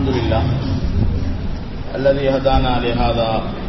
الحمد لله الذي هدانا لهذا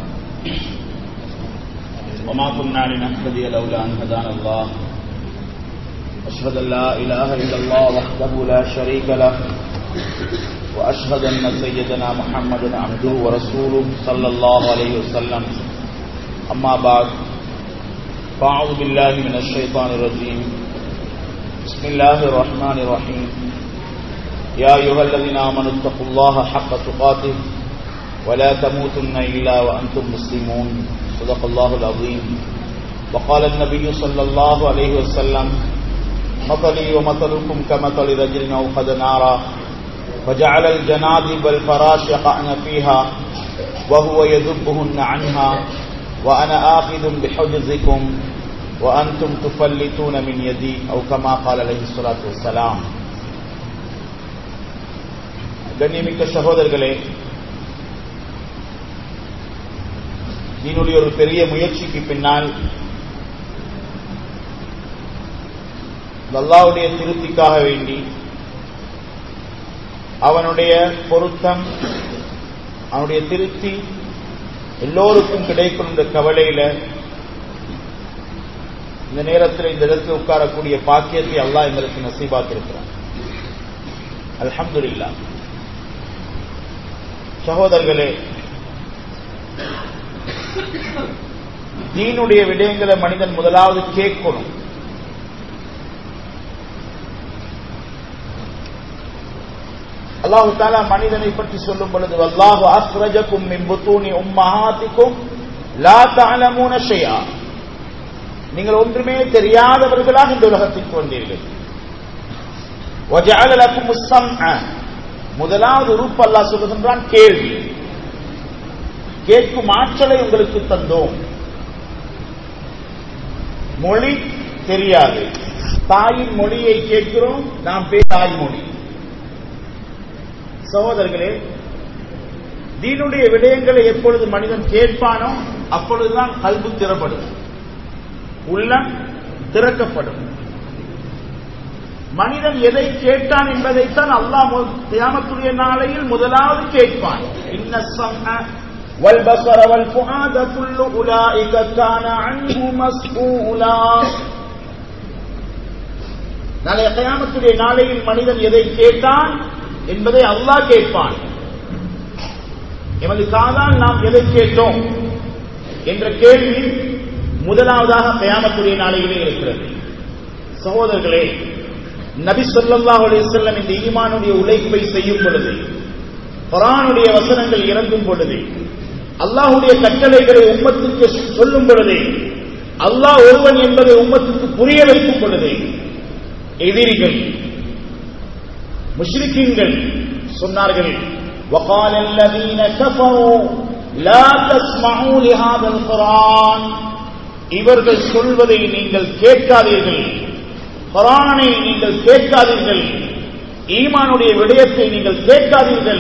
وما كنا لنهتدي لولا أن هدانا الله أشهد أن لا إله إلا الله وحده لا شريك له وأشهد أن سيدنا محمدا عبده ورسوله صلى الله عليه وسلم أما بعد فأعوذ بالله من الشيطان الرجيم بسم الله الرحمن الرحيم يا أيها الذين آمنوا اتقوا الله حق تقاته ولا تموتن إلا وأنتم مسلمون صدق الله العظيم وقال النبي صلى الله عليه وسلم مثلي ومثلكم كمثل رجل أوقد نارا وجعل الجنادب والفراش يقعن فيها وهو يذبهن عنها وأنا آخذ بحجزكم وأنتم تفلتون من يدي أو كما قال عليه الصلاة والسلام கண்ணியமிக்க சகோதரர்களே இதனுடைய ஒரு பெரிய முயற்சிக்கு பின்னால் அல்லாவுடைய திருப்திக்காக வேண்டி அவனுடைய பொருத்தம் அவனுடைய திருப்தி எல்லோருக்கும் கிடைக்கும் இந்த கவலையில இந்த நேரத்தில் இந்த இடத்தில் உட்காரக்கூடிய பாக்கியத்தை அல்லாஹ் எங்களுக்கு நசீபாக்கிருக்கிறான் அல்ஹம்துல்லா சகோதரர்களே தீனுடைய விடயங்களை மனிதன் முதலாவது கேட்கணும் அல்லாஹு தாலா மனிதனை பற்றி சொல்லும் பொழுது அல்லாஹு அஸ்ரஜக்கும் மிம்புத்தூனி உம்மஹாத்திக்கும் லா தஅலமூன ஷைஆ நீங்கள் ஒன்றுமே தெரியாதவர்களாக இந்த உலகத்தில் தோன்றீர்கள் وجعل لكم السمع முதலாவது உறுப்பு அல்லாஹ் சொல்லுகின்றான் கேள்வி கேட்கும் ஆற்றலை உங்களுக்கு தந்தோம் மொழி தெரியாது தாயின் மொழியை கேட்கிறோம் நாம் பேர் தாய்மொழி சகோதரர்களே தீனுடைய விடயங்களை எப்பொழுது மனிதன் கேட்பானோ அப்பொழுதுதான் கல்பு திறப்படும் உள்ளம் திறக்கப்படும் மனிதன் எதை கேட்டான் என்பதைத்தான் அல்லாஹ் தியாமத்துடைய நாளையில் முதலாவது கேட்பான் والبصر والفؤاد كل أولئك كان عنه مسؤولا நாளைய கயாமத்துடைய நாளையில் மனிதன் எதை கேட்டான் என்பதை அல்லாஹ் கேட்பான் எமது காதால் நாம் எதை கேட்டோம் என்ற கேள்வி முதலாவதாக கயாமத்துடைய நாளையிலே இருக்கிறது சகோதரர்களே நபி சொல்லல்லா செல்லம் இந்த ஈமானுடைய உழைப்பை செய்யும் பொழுது குரானுடைய வசனங்கள் இறங்கும் பொழுது அல்லாஹுடைய கட்டளைகளை உம்மத்துக்கு சொல்லும் பொழுது அல்லாஹ் ஒருவன் என்பதை உம்மத்துக்கு புரிய வைக்கும் பொழுது எதிரிகள் முஷ்ரிக்கீன்கள் சொன்னார்கள் وقال الذين كفروا لا تسمعوا لهذا القرآن இவர்கள் சொல்வதை நீங்கள் கேட்காதீர்கள் குரானை நீங்கள் கேட்காதீர்கள் ஈமானுடைய விடயத்தை நீங்கள் கேட்காதீர்கள்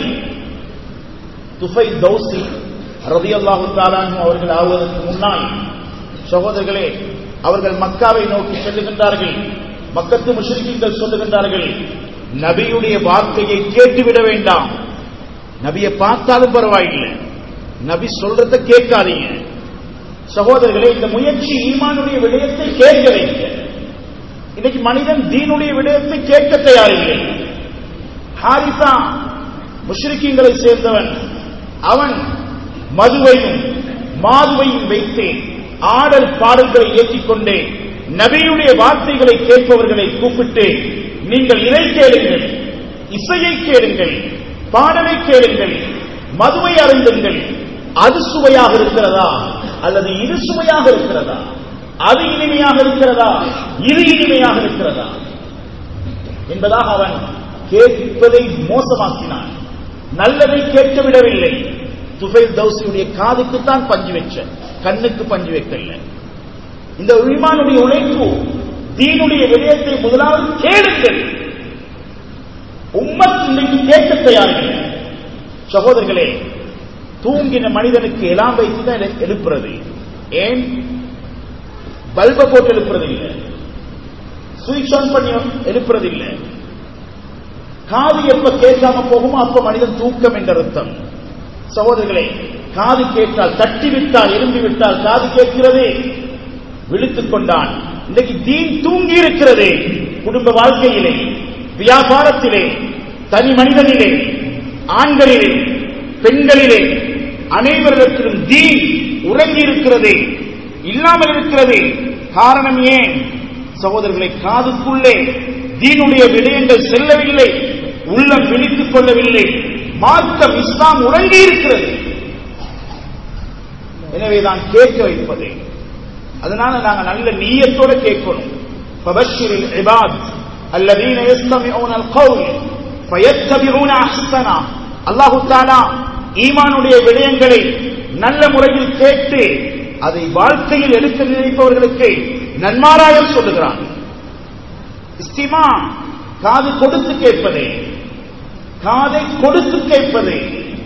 துஃபை தௌசி ரதி அல்லாஹு அவர்கள் ஆவதற்கு முன்னால் சகோதரர்களே அவர்கள் மக்காவை நோக்கி செல்லுகின்றார்கள் மக்கத்து முஷ்ரிக்கீன்கள் சொல்லுகின்றார்கள் நபியுடைய வார்த்தையை கேட்டுவிட வேண்டாம் நபியை பார்த்தாலும் பரவாயில்லை நபி சொல்றத கேட்காதீங்க சகோதரர்களே இந்த முயற்சி ஈமானுடைய விடயத்தை கேட்க வைக்க இன்னைக்கு மனிதன் தீனுடைய விடயத்தை கேட்க தயாரில்லை ஹாரிசா முஷ்ரிக்கீங்களை சேர்ந்தவன் அவன் மதுவையும் மாதுவையும் வைத்து ஆடல் பாடல்களை ஏற்றிக்கொண்டே நபியுடைய வார்த்தைகளை கேட்பவர்களை கூப்பிட்டு நீங்கள் இதை கேளுங்கள் இசையை கேளுங்கள் பாடலை கேளுங்கள் மதுவை அருந்துங்கள் அது சுவையாக இருக்கிறதா அல்லது இது சுவையாக இருக்கிறதா அது இனிமையாக இருக்கிறதா இது இனிமையாக இருக்கிறதா என்பதாக அவன் கேட்பதை மோசமாக்கினான் நல்லதை கேட்க விடவில்லை துஃபைல் தௌசியுடைய காதுக்குத்தான் பஞ்சு வச்ச கண்ணுக்கு பஞ்சு வைக்கல இந்த விமானுடைய உழைப்பு தீனுடைய விடயத்தை முதலாவது கேளுங்கள் உம்மத் இன்னைக்கு கேட்க தயாரில்லை சகோதரர்களே தூங்கின மனிதனுக்கு எல்லாம் வைத்து தான் எழுப்புறது ஏன் பல்பை போட்டு எழுப்புறது இல்லை சுவிட்ச் ஆன் பண்ணி எழுப்புறது இல்லை காது எப்ப கேட்காம போகுமோ அப்ப மனிதன் தூக்கம் என்ற அர்த்தம் சகோதரர்களே காது கேட்டால் தட்டி விட்டால் எலும்பி விட்டால் காது கேட்கிறதே விழித்துக் கொண்டான் இன்றைக்கு தீன் தூங்கி இருக்கிறது குடும்ப வாழ்க்கையிலே வியாபாரத்திலே தனி மனிதனிலே ஆண்களிலே பெண்களிலே அனைவரிடத்திலும் தீன் உறங்கி இருக்கிறது இல்லாமல் இருக்கிறது காரணம் ஏன் சகோதரர்களை காதுக்குள்ளே தீனுடைய விடயங்கள் செல்லவில்லை உள்ளம் விழித்துக் கொள்ளவில்லை மார்க்கம் இஸ்லாம் உறங்கி இருக்கிறது எனவேதான் கேட்க வைப்பது அதனால நாங்க நல்ல நீயத்தோட கேட்கணும் فبشر العباد الذين يستمعون القول فيتبعون احسنا அல்லாஹு தாலா ஈமானுடைய விடயங்களை நல்ல முறையில் கேட்டு அதை வாழ்க்கையில் எடுக்க நினைப்பவர்களுக்கு நன்மாராயம் சொல்லுகிறான் இஸ்திமா காது கொடுத்து கேட்பது காதை கொடுத்து கேட்பது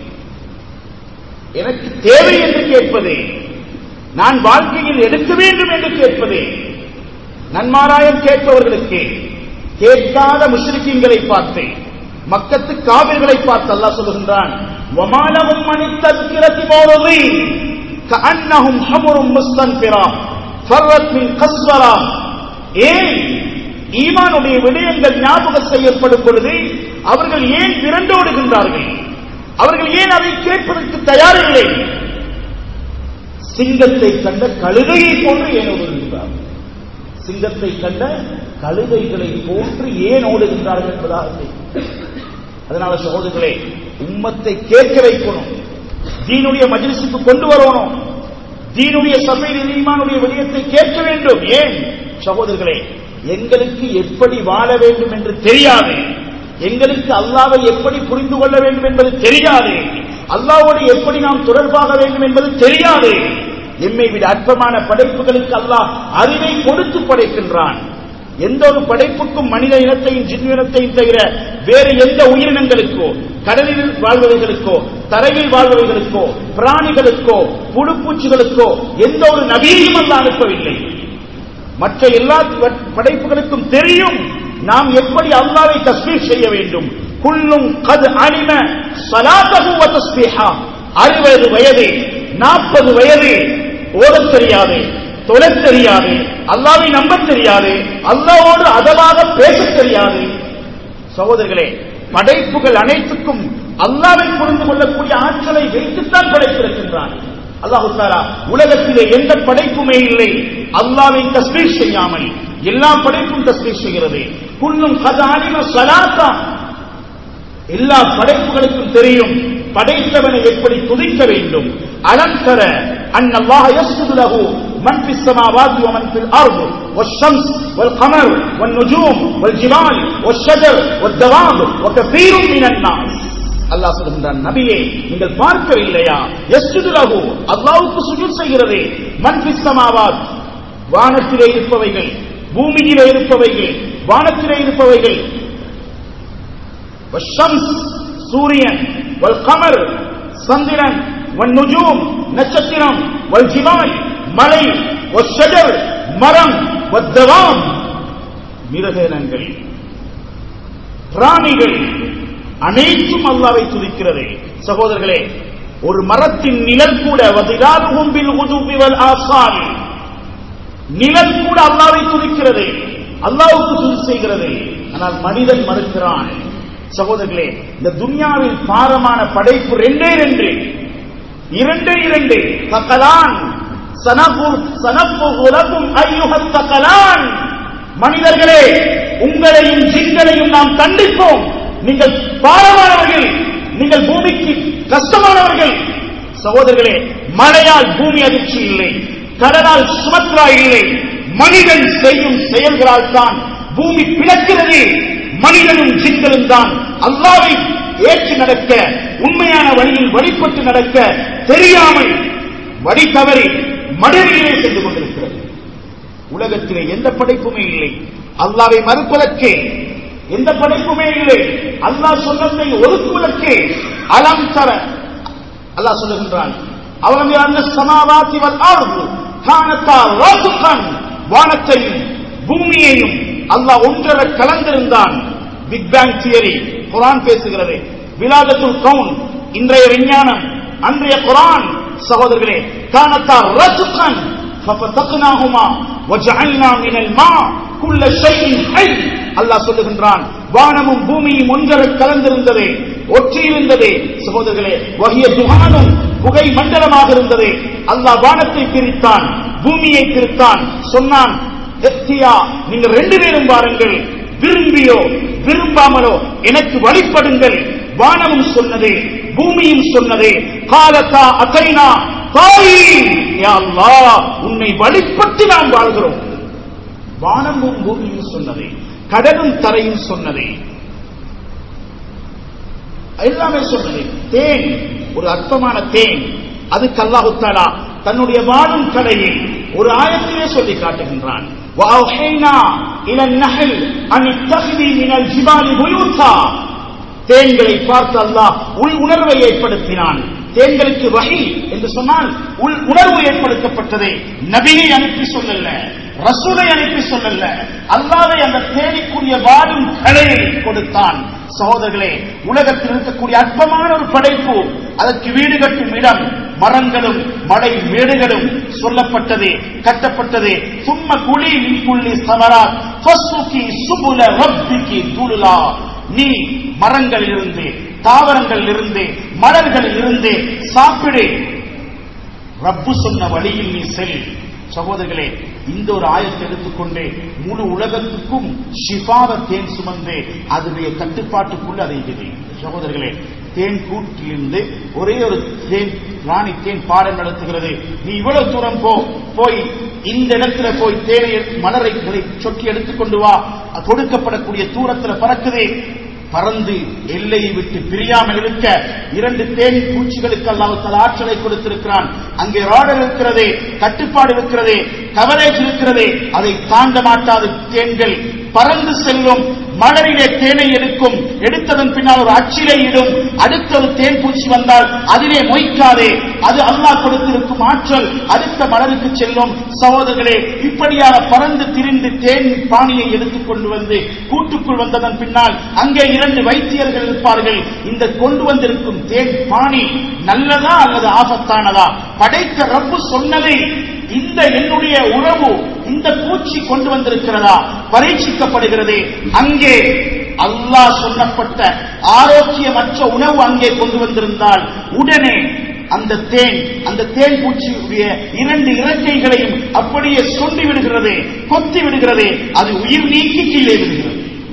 எனக்கு தேவை என்று கேட்பது நான் வாழ்க்கையில் எடுக்க வேண்டும் என்று கேட்பது நன்மாராயம் கேட்பவர்களுக்கு கேட்காத முஸ்லிம்களை பார்த்து மக்கத்து காவிர்களை பார்த்து அல்லாஹ் சொல்லுகின்றான் வமாலவும் மணித்தற்கிறதி போவது கஅன்னஹும் ஹமுரும் முஸ்தன்பிரா ஃபர்ரத் மின் கஸ்வரா ஏன் ஈமானுடைய விடயங்கள் ஞாபகம் செய்யப்படும் பொழுது அவர்கள் ஏன் விரண்டோடுகின்றார்கள் அவர்கள் ஏன் அதை கேட்பதற்கு தயாரில்லை சிங்கத்தை கண்ட கழுதையை போன்று ஏன் ஓடுகின்றார்கள் சிங்கத்தை கண்ட கழுதைகளை போன்று ஏன் ஓடுகின்றார்கள் என்பதாக அதனால சகோதரர்களே உம்மத்தை கேட்க வைக்கணும் தீனுடைய மஜ்லிஸுக்கு கொண்டு வரணும் தீனுடைய சபையில் ஈமானுடைய விடயத்தை கேட்க வேண்டும் ஏன் சகோதரர்களே எங்களுக்கு எப்படி வாழ வேண்டும் என்று தெரியாது எங்களுக்கு அல்லாவை எப்படி புரிந்து கொள்ள வேண்டும் என்பது தெரியாது அல்லாவோடு எப்படி நாம் தொடர்பாக வேண்டும் என்பது தெரியாது எம்மை விட அற்பமான படைப்புகளுக்கு அல்லாஹ் அறிவை கொடுத்து படைக்கின்றான் எந்த ஒரு படைப்புக்கும் மனித இனத்தையும் ஜின் இனத்தையும் தவிர வேறு எந்த உயிரினங்களுக்கோ கடலில் வாழ்பவைகளுக்கோ தரையில் வாழ்பவைகளுக்கோ பிராணிகளுக்கோ புழுப்பூச்சிகளுக்கோ எந்த ஒரு நபியையும் அல்ல அனுப்பவில்லை மற்ற எல்லா படைப்புகளுக்கும் தெரியும் நாம் எப்படி அல்லாவை தஸ்மீர் செய்ய வேண்டும் குள்ளும் கது அனிம சலாத்தகு தஸ்மீஹா அறுபது வயது நாற்பது வயது ஓடத் தெரியாது தொழத் தெரியாது அல்லாவை நம்ப தெரியாது அல்லாவோடு அதவாக பேசத் தெரியாது சகோதரர்களே படைப்புகள் அனைத்துக்கும் அல்லாவை புரிந்து கொள்ளக்கூடிய ஆற்றலை வைத்துத்தான் படைத்திருக்கின்றான் அல்லாஹு தாலா உலகத்திலே எந்த படைப்புமே இல்லை அல்லாவை தஸ்மீர் செய்யாமல் எல்லா படைப்பும் தஸ்மீர் செய்கிறது குள்ளும் கதானிம சலாத்தா எல்லா படைப்புகளுக்கும் தெரியும் படைத்தவனை எப்படி துதிக்க வேண்டும் அலம் தர அன் அல்லாஹ் யஸ்ஜுது லஹு மன் ஃபிஸ் ஸமாவாதி வ மன் ஃபில் அர்ض والشمس والقمر والنجوم والجبال والشجر والدواب وكثير من الناس அல்லாஹ் சொல்கின்றான் நபியே நீங்கள் பார்க்கவில்லையா எஸ்ஜுது லஹு அல்லாஹ்வுக்கு சுஜூத் செய்கிறது மன் ஃபிஸ் ஸமாவாத் வானத்திலே இருப்பவைகள் பூமியிலே இருப்பவைகள் வானத்திலே இருப்பவைகள் வஷம்ஸ் சூரியன் வல் கமர் சந்திரன் வன் நுஜூம் நட்சத்திரம் வல் ஜிபால் மலை வஷஜர் மரம் வத்தவாம் மிருகங்கள் பிராணிகள் அனைத்தும் அல்லாவை துதிக்கிறது சகோதரர்களே ஒரு மரத்தின் நிழல் கூட வதிலாலுகும் பில் உதுபி வல் ஆசால் நிழல் கூட அல்லாவை துதிக்கிறது அல்லாவுக்கு துதி செய்கிறது ஆனால் மனிதன் மறுக்கிறான் சகோதரர்களே இந்த துன்யாவில் பாரமான படைப்பு ரெண்டே ரெண்டு இரண்டே இரண்டு தக்கலான் சனப்புலகும் ஐயுகத் தக்கலான் மனிதர்களே உங்களையும் ஜிங்களையும் நாம் கண்டிப்போம் நீங்கள் பாரமானவர்கள் நீங்கள் பூமிக்கு கஷ்டமானவர்கள் சகோதரர்களே மழையால் பூமி அதிர்ச்சி இல்லை கடலால் சுமத்ரா இல்லை மனிதன் செய்யும் செயல்களால் தான் பூமி பிளக்கிறது மனிதனும் ஜிங்களும் தான் அல்லாவை ஏற்று நடக்க உண்மையான வழியில் வழிபட்டு நடக்க தெரியாமல் வழி தவறி மடுவிலே சென்று கொண்டிருக்கிறது உலகத்திலே எந்த படைப்புமே இல்லை அல்லாவை மறுப்பதற்கு எந்த படைப்புமே இல்லை அல்லாஹ் சொன்னதை ஒதுக்குவதற்கு அலம் தர அல்லாஹ் சொல்லுகின்றான் அவன் அந்த சமாவாத்தி வல் ஆர்வு காணத்தா ரோசுகன் வானத்தையும் பூமியையும் அல்லாஹ் ஒன்றரை கலந்திருந்தான் பிக் பேங் தியரி குரான் பேசுகிறது விலாதத்துல் கவுன் இன்றைய விஞ்ஞானம் அன்றைய குரான் சகோதரர்களே கானத்தா ரசுகன் ففتقناهما وجعلنا من الماء كل شيء حي அல்லாஹ் சொல்லுகின்றான் வானமும் பூமியும் ஒன்றரை கலந்திருந்தது ஒற்றியிருந்தது சகோதரர்களே வகிய துகானும் புகை மண்டலமாக இருந்தது அல்லாஹ் வானத்தை பிரித்தான் பூமியை பிரித்தான் சொன்னான் எத்தியா நீங்கள் ரெண்டு பேரும் வாருங்கள் விரும்பியோ விரும்பாமலோ எனக்கு வழிபடுங்கள் வானமும் சொன்னது பூமியும் சொன்னது காலத்தா அத்தைனா தாய் யா அல்லாஹ் உன்னை வழிபட்டு நாம் வாழ்கிறோம் வானமும் பூமியும் சொன்னது கடலும் தரையும் சொன்னது எல்லாமே சொன்னது தேன் ஒரு அற்பமான தேன் அதுக்கு அல்லாஹு தாலா தன்னுடைய வாழும் கலையை ஒரு ஆயத்திலே சொல்லி காட்டுகின்றான் وَأَوْحَيْنَا إِلَى النَّحْلِ أَنِ اتَّخِذِي مِنَ الْجِبَالِ بُيُوتًا தேன்களை பார்த்து அல்லாஹ் உள் உணர்வை ஏற்படுத்தினான் தேன்களுக்கு வகை என்று சொன்னால் உள் உணர்வு ஏற்படுத்தப்பட்டதை நபியை அனுப்பி சொல்லல ரசூலை அனுப்பி சொல்லல அல்லாவை அந்த தேடிக்குரிய வாழும் கலையை கொடுத்தான் சகோதரர்களே உலகத்தில் இருக்கக்கூடிய அற்பமான ஒரு படைப்பு அதற்கு வீடு கட்டும் இடம் மரங்களும் மலை மேடுகளும் சொல்லப்பட்டது கட்டப்பட்டது சும்ம குழி மின்குள்ளி சமராத் ஃபஸ்ஸுகி சுபுல ரப்பிகி துலுலா நீ மரங்களில் இருந்து தாவரங்களில் இருந்து மலர்களில் இருந்து சாப்பிடு ரப்பு சொன்ன வழியில் நீ செல் சகோதரர்களே இந்த ஒரு ஆயத்தை எடுத்துக்கொண்டு முழு உலகத்துக்கும் ஷிஃபாவ தேன் சுமந்து அதனுடைய கட்டுப்பாட்டுக்குள் அதை இது சகோதரர்களே தேன் கூட்டிலிருந்து ஒரே ஒரு தேன் ராணி தேன் பாடம் நடத்துகிறது நீ இவ்வளவு தூரம் போ போய் இந்த இடத்துல போய் தேனை மலரைகளை சொட்டி எடுத்துக்கொண்டு வா கொடுக்கப்படக்கூடிய தூரத்துல பறக்குது பறந்து எல்லையை விட்டு பிரியாமல் இருக்க இரண்டு தேனி பூச்சிகளுக்கு அல்லாஹ் ஆற்றலை கொடுத்திருக்கிறான் அங்கே ராடர் இருக்கிறது கட்டுப்பாடு இருக்கிறது கவரேஜ் இருக்கிறது அதை தாண்ட மாட்டாத தேன்கள் பறந்து செல்லும் மலரிலே தேனை எடுக்கும் எடுத்ததன் பின்னால் ஒரு அச்சிலை இடும் அடுத்த ஒரு தேன் பூச்சி வந்தால் அதிலே மொய்க்காதே அது அல்லாஹ் கொடுத்திருக்கும் ஆற்றல் அடுத்த மலருக்கு செல்லும் சகோதரர்களே இப்படியாக பறந்து திரிந்து தேன் பாணியை எடுத்துக் கொண்டு வந்து கூட்டுக்குள் வந்ததன் பின்னால் அங்கே இரண்டு வைத்தியர்கள் இருப்பார்கள் இந்த கொண்டு வந்திருக்கும் தேன் பாணி நல்லதா அல்லது ஆபத்தானதா படைத்த ரப்பு சொன்னதை இந்த என்னுடைய உறவு இந்த பூச்சி கொண்டு வந்திருக்கிறதா பரீட்சிக்கப்படுகிறது அங்கே அல்லாஹ் சொல்லப்பட்ட ஆரோக்கியமற்ற உணவு அங்கே கொண்டு வந்திருந்தால் உடனே அந்த தேன் அந்த தேன் பூச்சியுடைய இரண்டு இறக்கைகளையும் அப்படியே சொண்டி விடுகிறது கொத்தி விடுகிறது அது உயிர் நீக்கி கீழே விடுகிறது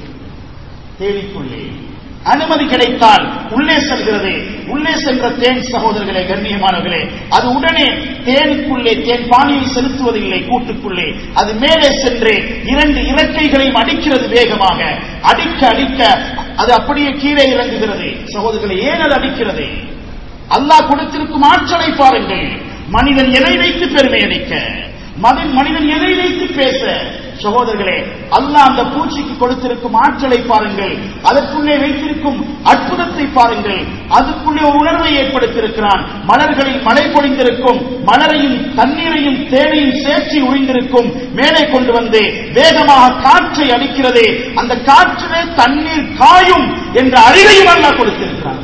தேனிக்குள்ளே அனுமதி கிடைத்தால் உள்ளே செல்கிறது உள்ளே சென்ற தேன் சகோதரர்களே கண்ணியமானவர்களே அது உடனே தேனுக்குள்ளே தேன் பாணியை செலுத்துவதில்லை கூட்டுக்குள்ளே அது மேலே சென்று இரண்டு இறக்கைகளையும் அடிக்கிறது வேகமாக அடிக்க அடிக்க அது அப்படியே கீழே இறங்குகிறது சகோதரர்களை ஏன் அது அடிக்கிறது அல்லாஹ் கொடுத்திருக்கும் ஆற்றலை பாருங்கள் மனிதன் எதை வைத்து பெருமை அடிக்க மதன் மனிதன் எதை வைத்து பேச சகோதரர்களே அல்லாஹ் அந்த பூச்சிக்கு கொடுத்திருக்கும் ஆற்றலை பாருங்கள் அதற்குள்ளே வைத்திருக்கும் அற்புதத்தை பாருங்கள் அதுக்குள்ளே ஒரு உணர்வை ஏற்படுத்தியிருக்கிறான் மலர்களில் மழை பொழிந்திருக்கும் மலரையும் தண்ணீரையும் தேனையும் சேர்ச்சி உறிந்திருக்கும் மேலே கொண்டு வந்து வேகமாக காற்றை அடிக்கிறது அந்த காற்றிலே தண்ணீர் காயும் என்ற அறிவையும் அல்லாஹ் கொடுத்திருக்கிறான்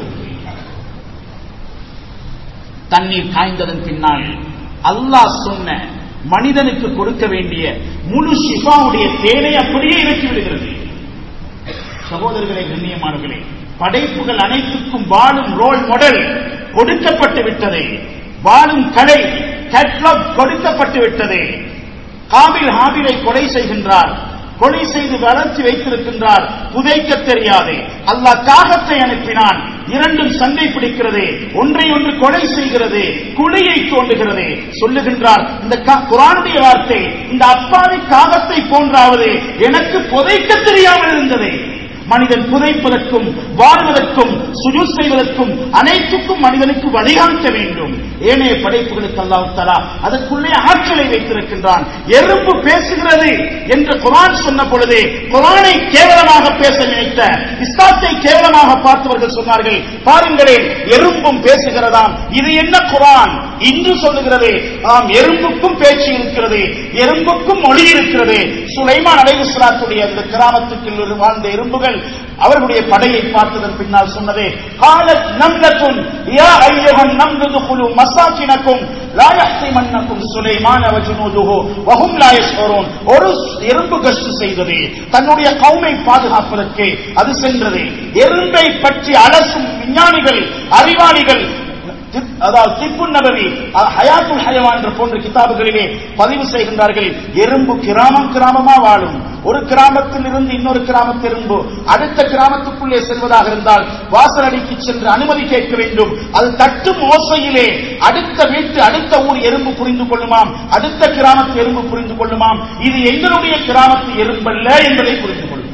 தண்ணீர் காய்ந்ததன் பின்னால் அல்லாஹ் சொன்ன மனிதனுக்கு கொடுக்க வேண்டிய முழு ஷிஃபாவுடைய தேனை அப்படியே இறக்கி விடுகிறது சகோதரர்களே கண்ணியமானவர்களே படைப்புகள் அனைத்துக்கும் வாழும் ரோல் மாடல் கொடுக்கப்பட்டு விட்டது வாழும் கலை கேட்லாக் கொடுக்கப்பட்டு விட்டது காபில் ஹாபிலை கொலை செய்கின்றார் கொலை செய்து வளர்த்தி வைத்திருக்கின்றார் புதைக்க தெரியாது அல்லாஹ் காகத்தை அனுப்பினான் இரண்டும் சண்டை பிடிக்கிறது ஒன்றை ஒன்று கொலை செய்கிறது குழியை தோண்டுகிறது சொல்லுகின்றார் இந்த குரானுடைய வார்த்தை இந்த அப்பாவி காகத்தை போன்றாவது எனக்கு புதைக்க தெரியாமல் இருந்தது மனிதன் புதைப்பதற்கும் வாழ்வதற்கும் சுஜு செய்வதற்கும் அனைத்துக்கும் மனிதனுக்கு வழிகாட்ட வேண்டும் ஏனைய படைப்புகளுக்கு அல்லாஹ் தலா அதற்குள்ளே ஆற்றலை வைத்திருக்கின்றான் எறும்பு பேசுகிறது என்று குரான் சொன்ன பொழுது குரானை கேவலமாக பேச நினைத்த இஸ்லாத்தை கேவலமாக பார்த்தவர்கள் சொன்னார்கள் பாருங்களேன் எறும்பும் பேசுகிறதாம் இது என்ன குரான் இன்று சொல்லுகிறது ஆம் எறும்புக்கும் பேச்சு இருக்கிறது எறும்புக்கும் மொழி இருக்கிறது சுலைமான் அலைஹிஸ்ஸலாத்துடைய அந்த கிராமத்துக்குள் வாழ்ந்த எறும்புகள் அவர்களுடைய படையை பார்த்ததன் பின்னால் சொன்னதே காலத் நம்லத்துன் யா ஐயுஹன் நம்லுதுகுலு மசாக்கினக்கும் லா யஹ்திமன்னக்கும் சுலைமான வஜுனூதுஹு வஹும் லா யஷ்உரூன் ஒரு எறும்பு கஸ்து செய்தது தன்னுடைய கௌமை பாதுகாப்பதற்கு அது சென்றது எறும்பை பற்றி அலசும் விஞ்ஞானிகள் அறிவாளிகள் திப்- அதாவது திப்பு நபவி ஹயாத்துல் ஹயவான் என்ற போன்ற கிதாபுகளிலே பதிவு செய்கின்றார்கள் எறும்பு கிராமம் கிராமமா வாழும் ஒரு கிராமத்தில் இருந்து இன்னொரு கிராமத்து எறும்பு அடுத்த கிராமத்துக்குள்ளே செல்வதாக இருந்தால் வாசலடிக்கு சென்று அனுமதி கேட்க வேண்டும் அது தட்டும் ஓசையிலே அடுத்த வீட்டு அடுத்த ஊர் எறும்பு புரிந்து கொள்ளுமாம் அடுத்த கிராமத்து எறும்பு புரிந்து கொள்ளுமாம் இது எங்களுடைய கிராமத்து எறும்பல்ல என்பதை புரிந்து கொள்ளும்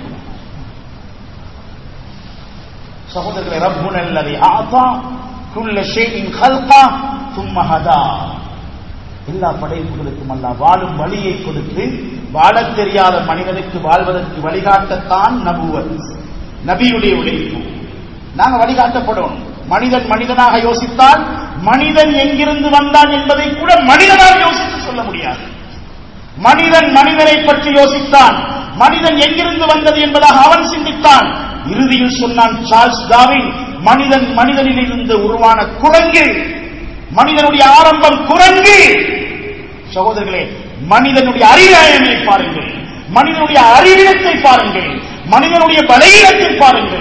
சகோதரர்களை ரப்புன் அல்லது ஆதா குல்ல ஷேயின் கல்கா தும்ம ஹதா எல்லா படைப்புகளுக்கும் அல்ல வாழும் வழியை கொடுத்து வாழத் தெரியாத மனிதனுக்கு வாழ்வதற்கு வழிகாட்டத்தான் நபுவத் நபியுடைய உழைப்பு நாங்க வழிகாட்டப்படணும் மனிதன் மனிதனாக யோசித்தால் மனிதன் எங்கிருந்து வந்தான் என்பதை கூட மனிதனால் யோசித்து சொல்ல முடியாது மனிதன் மனிதனை பற்றி யோசித்தான் மனிதன் எங்கிருந்து வந்தது என்பதாக அவன் சிந்தித்தான் இறுதியில் சொன்னான் சார்ல்ஸ் டார்வின் மனிதன் மனிதனில் இருந்து உருவான குரங்கு மனிதனுடைய ஆரம்பம் குரங்கு சகோதரர்களே மனிதனுடைய அறிவாயனை பாருங்கள் மனிதனுடைய அறிவினத்தை பாருங்கள் மனிதனுடைய பலகீனத்தை பாருங்கள்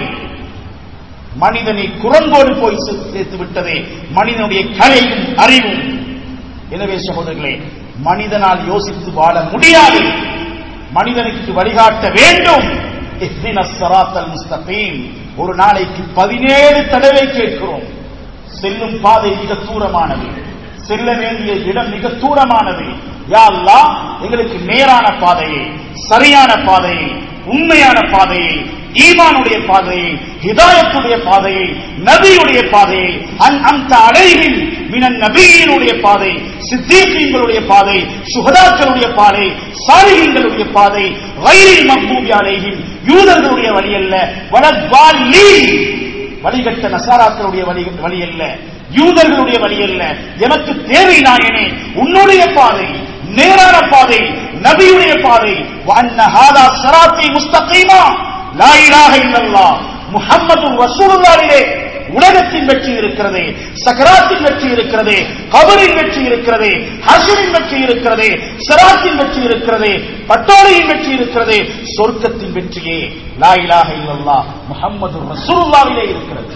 மனிதனை குரங்கோடு போய் சேர்த்து விட்டதே மனிதனுடைய கலையும் அறிவும் எனவே சகோதரர்களே மனிதனால் யோசித்து வாழ முடியாது மனிதனுக்கு வழிகாட்ட வேண்டும் இஹ்தின ஸிராத்தல் முஸ்தகீம் ஒரு நாளைக்கு பதினேழு தடவை கேட்கிறோம் செல்லும் பாதை மிக தூரமானது செல்ல வேண்டிய இடம் மிக தூரமானது யா அல்லாஹ் எங்களுக்கு நேரான பாதையை சரியான பாதையை உண்மையான பாதையை ஈமானுடைய பாதையை ஹிதாயத்துடைய பாதையை நபியுடைய பாதையை அன் அந்த அலைவில் மினன் நபியினுடைய பாதை சித்தீக்கீங்களுடைய பாதை சுகதாக்களுடைய பாதை சாலிகங்களுடைய பாதை வயிறில் மக்பூபி அலைகின் யூதர்களுடைய வழி அல்ல வலத்வாலி வழிகட்ட நசாராக்களுடைய வழி வழி அல்ல யூதர்களுடைய வழி அல்ல எனக்கு தேவை நாயனே உன்னுடைய பாதை நேரான பாதை நபியுடைய பாதை வஅன்ன ஹாதா ஸிராத்தி முஸ்தகீமா லா இலாஹ இல்லல்லாஹ் முஹம்மது ரசூலுல்லாஹிலே உலகத்தின் வெற்றி இருக்கிறது சக்கராத்தின் வெற்றி இருக்கிறது கபரின் வெற்றி இருக்கிறது ஹசரின் வெற்றி இருக்கிறது சிராத்தின் வெற்றி இருக்கிறது பட்டோலையின் வெற்றி இருக்கிறது சொர்க்கத்தின் வெற்றியே லா இலாஹ இல்லல்லாஹ் முஹம்மது ரசூலுல்லாஹிலே இருக்கிறது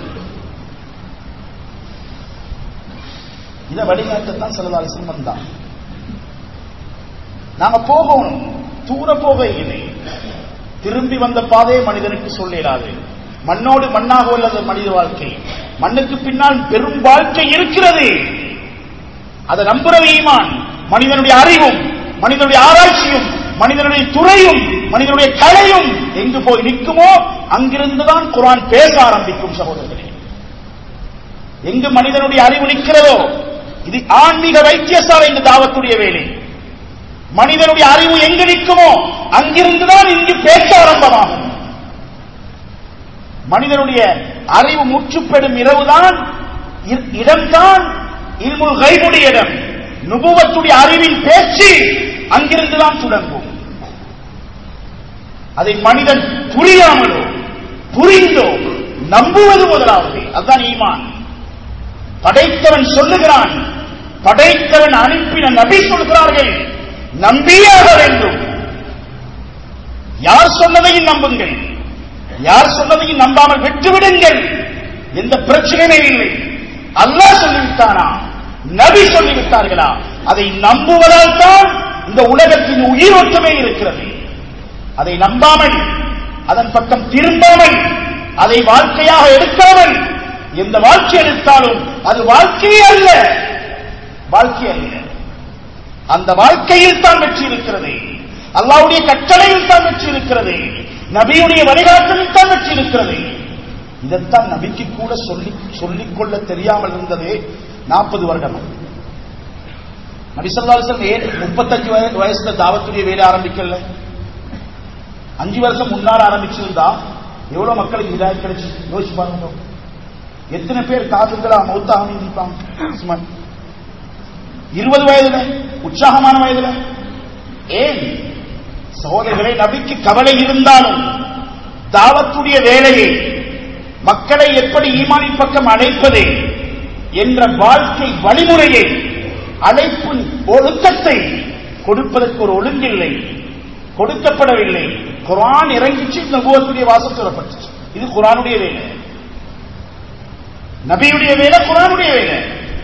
இதை வழிகாட்டத்தான் செல்லதாலிசன் வந்தான் நாங்க போகணும் தூர போக இல்லை திரும்பி வந்த பாதையை மனிதனுக்கு சொல்லிடாது மண்ணோடு மண்ணாக உள்ளது மனித வாழ்க்கை மண்ணுக்கு பின்னால் பெரும் வாழ்க்கை இருக்கிறது அதை நம்புறது ஈமான் மனிதனுடைய அறிவும் மனிதனுடைய ஆராய்ச்சியும் மனிதனுடைய துறையும் மனிதனுடைய கலையும் எங்கு போய் நிற்குமோ அங்கிருந்துதான் குரான் பேச ஆரம்பிக்கும் சகோதரர்களே எங்கு மனிதனுடைய அறிவு நிற்கிறதோ இது ஆன்மீக வைத்தியசாலை இந்த தாவத்துடைய வேலை மனிதனுடைய அறிவு எங்கு நிற்குமோ அங்கிருந்துதான் இங்கு பேச்ச ஆரம்பமாகும் மனிதனுடைய அறிவு முற்றுப்பெறும் இரவுதான் இ- இடம்தான் இல்முல் கைபுடைய இடம் நுபுவத்துடைய அறிவின் பேச்சு அங்கிருந்துதான் தொடங்கும் அதை மனிதன் புரியாமலோ புரிந்தோ நம்புவது முதலாவது அதுதான் ஈமான் படைத்தவன் சொல்லுகிறான் படைத்தவன் அனுப்பின நபி சொல்கிறார்கள் நம்பியாக வேண்டும் யார் சொன்னதையும் நம்புங்கள் யார் சொன்னதையும் நம்பாமல் விட்டுவிடுங்கள் எந்த பிரச்சனையுமே இல்லை அல்லாஹ் சொல்லிவிட்டானா நபி சொல்லிவிட்டார்களா அதை நம்புவதால் தான் இந்த உலகத்தின் உயிரோட்டமே இருக்கிறது அதை நம்பாமல் அதன் பக்கம் திரும்பாமல் அதை வாழ்க்கையாக எடுக்காமல் எந்த வாழ்க்கை எடுத்தாலும் அது வாழ்க்கையே அல்ல வாழ்க்கை அல்ல அந்த வாழ்க்கையில் தான் வெற்றி இருக்கிறது அல்லாவுடைய கட்டளையில் தான் வெற்றி இருக்கிறது நபியுடைய வழிகாட்டலில் தான் வெற்றி இருக்கிறது இதைத்தான் நபிக்கு கூட சொல்லி சொல்லிக் கொள்ள தெரியாமல் இருந்தது நாற்பது வருடம் நபி சொல்லாசன் ஏன் முப்பத்தஞ்சு வய- வயசுல தாவத்துடைய வேலை ஆரம்பிக்கல அஞ்சு வருஷம் முன்னால் ஆரம்பிச்சிருந்தா எவ்வளவு மக்களுக்கு இதாய் கிடைச்சு யோசிச்சு பாருங்க எத்தனை பேர் காதுகளா மௌத்தாக நீந்திப்பாங்க சும்மா இருபது வயதுல உற்சாகமான வயதுல ஏன் சகோதரர்களே நபிக்கு கவலை இருந்தாலும் தாவத்துடைய வேலையை மக்களை எப்படி ஈமானின் பக்கம் அழைப்பது என்ற வாழ்க்கை வழிமுறையை அழைப்பின் ஒழுக்கத்தை கொடுப்பதற்கு ஒரு ஒழுங்கில்லை கொடுக்கப்படவில்லை குரான் இறங்கிச்சு நபுவத்துடைய வாசல் சொல்லப்பட்டுச்சு இது குரானுடைய வேலை நபியுடைய வேலை குரானுடைய வேலை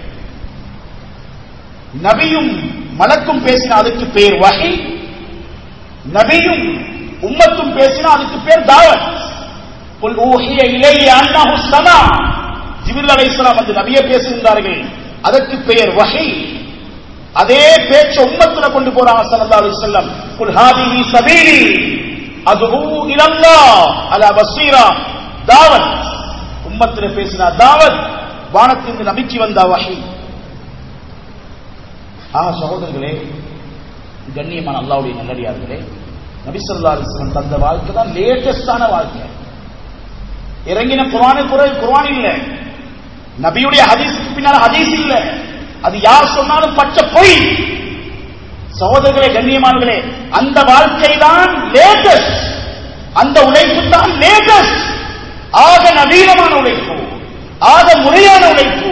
நபியும் மலக்கும் பேசின அதுக்கு பேர் வகை நபியும் உம்மத்தும் பேசினா அதுக்கு பேர் தாவத் குல் ஊஹிய இலைய அன்னஹு ஸமா ஜிப்ரீல் அலைஹிஸ்ஸலாம் வந்து நபியே பேசுகின்றார்கள் அதற்கு பெயர் வஹி அதே பேச்ச உம்மத்துல கொண்டு போறாங்க ஸல்லல்லாஹு அலைஹி வஸல்லம் குல் ஹாதிஹி சபீலி அதுஉ இலல்லாஹ் அலா பஸீரா தாவத் உம்மத்துல பேசினா தாவத் வானத்திலிருந்து நபிக்கு வந்த வஹி ஆக சகோதரர்களே கண்ணியமான அல்லாவுடைய நல்லடியார்களே நபி ஸல்லல்லாஹு அலைஹி வஸல்லம் தந்த வாழ்க்கை தான் லேட்டஸ்டான வாழ்க்கை இறங்கின குர்ஆனு குரல் குர்ஆன் இல்ல நபியுடைய ஹதீஸுக்கு பின்னால ஹதீஸ் இல்ல அது யார் சொன்னாலும் பச்சை பொய் சகோதரர்களே கண்ணியமானவர்களே அந்த வாழ்க்கை தான் லேட்டஸ்ட் அந்த உழைப்பு தான் லேட்டஸ்ட் ஆக நவீனமான உழைப்பு ஆக முறையான உழைப்பு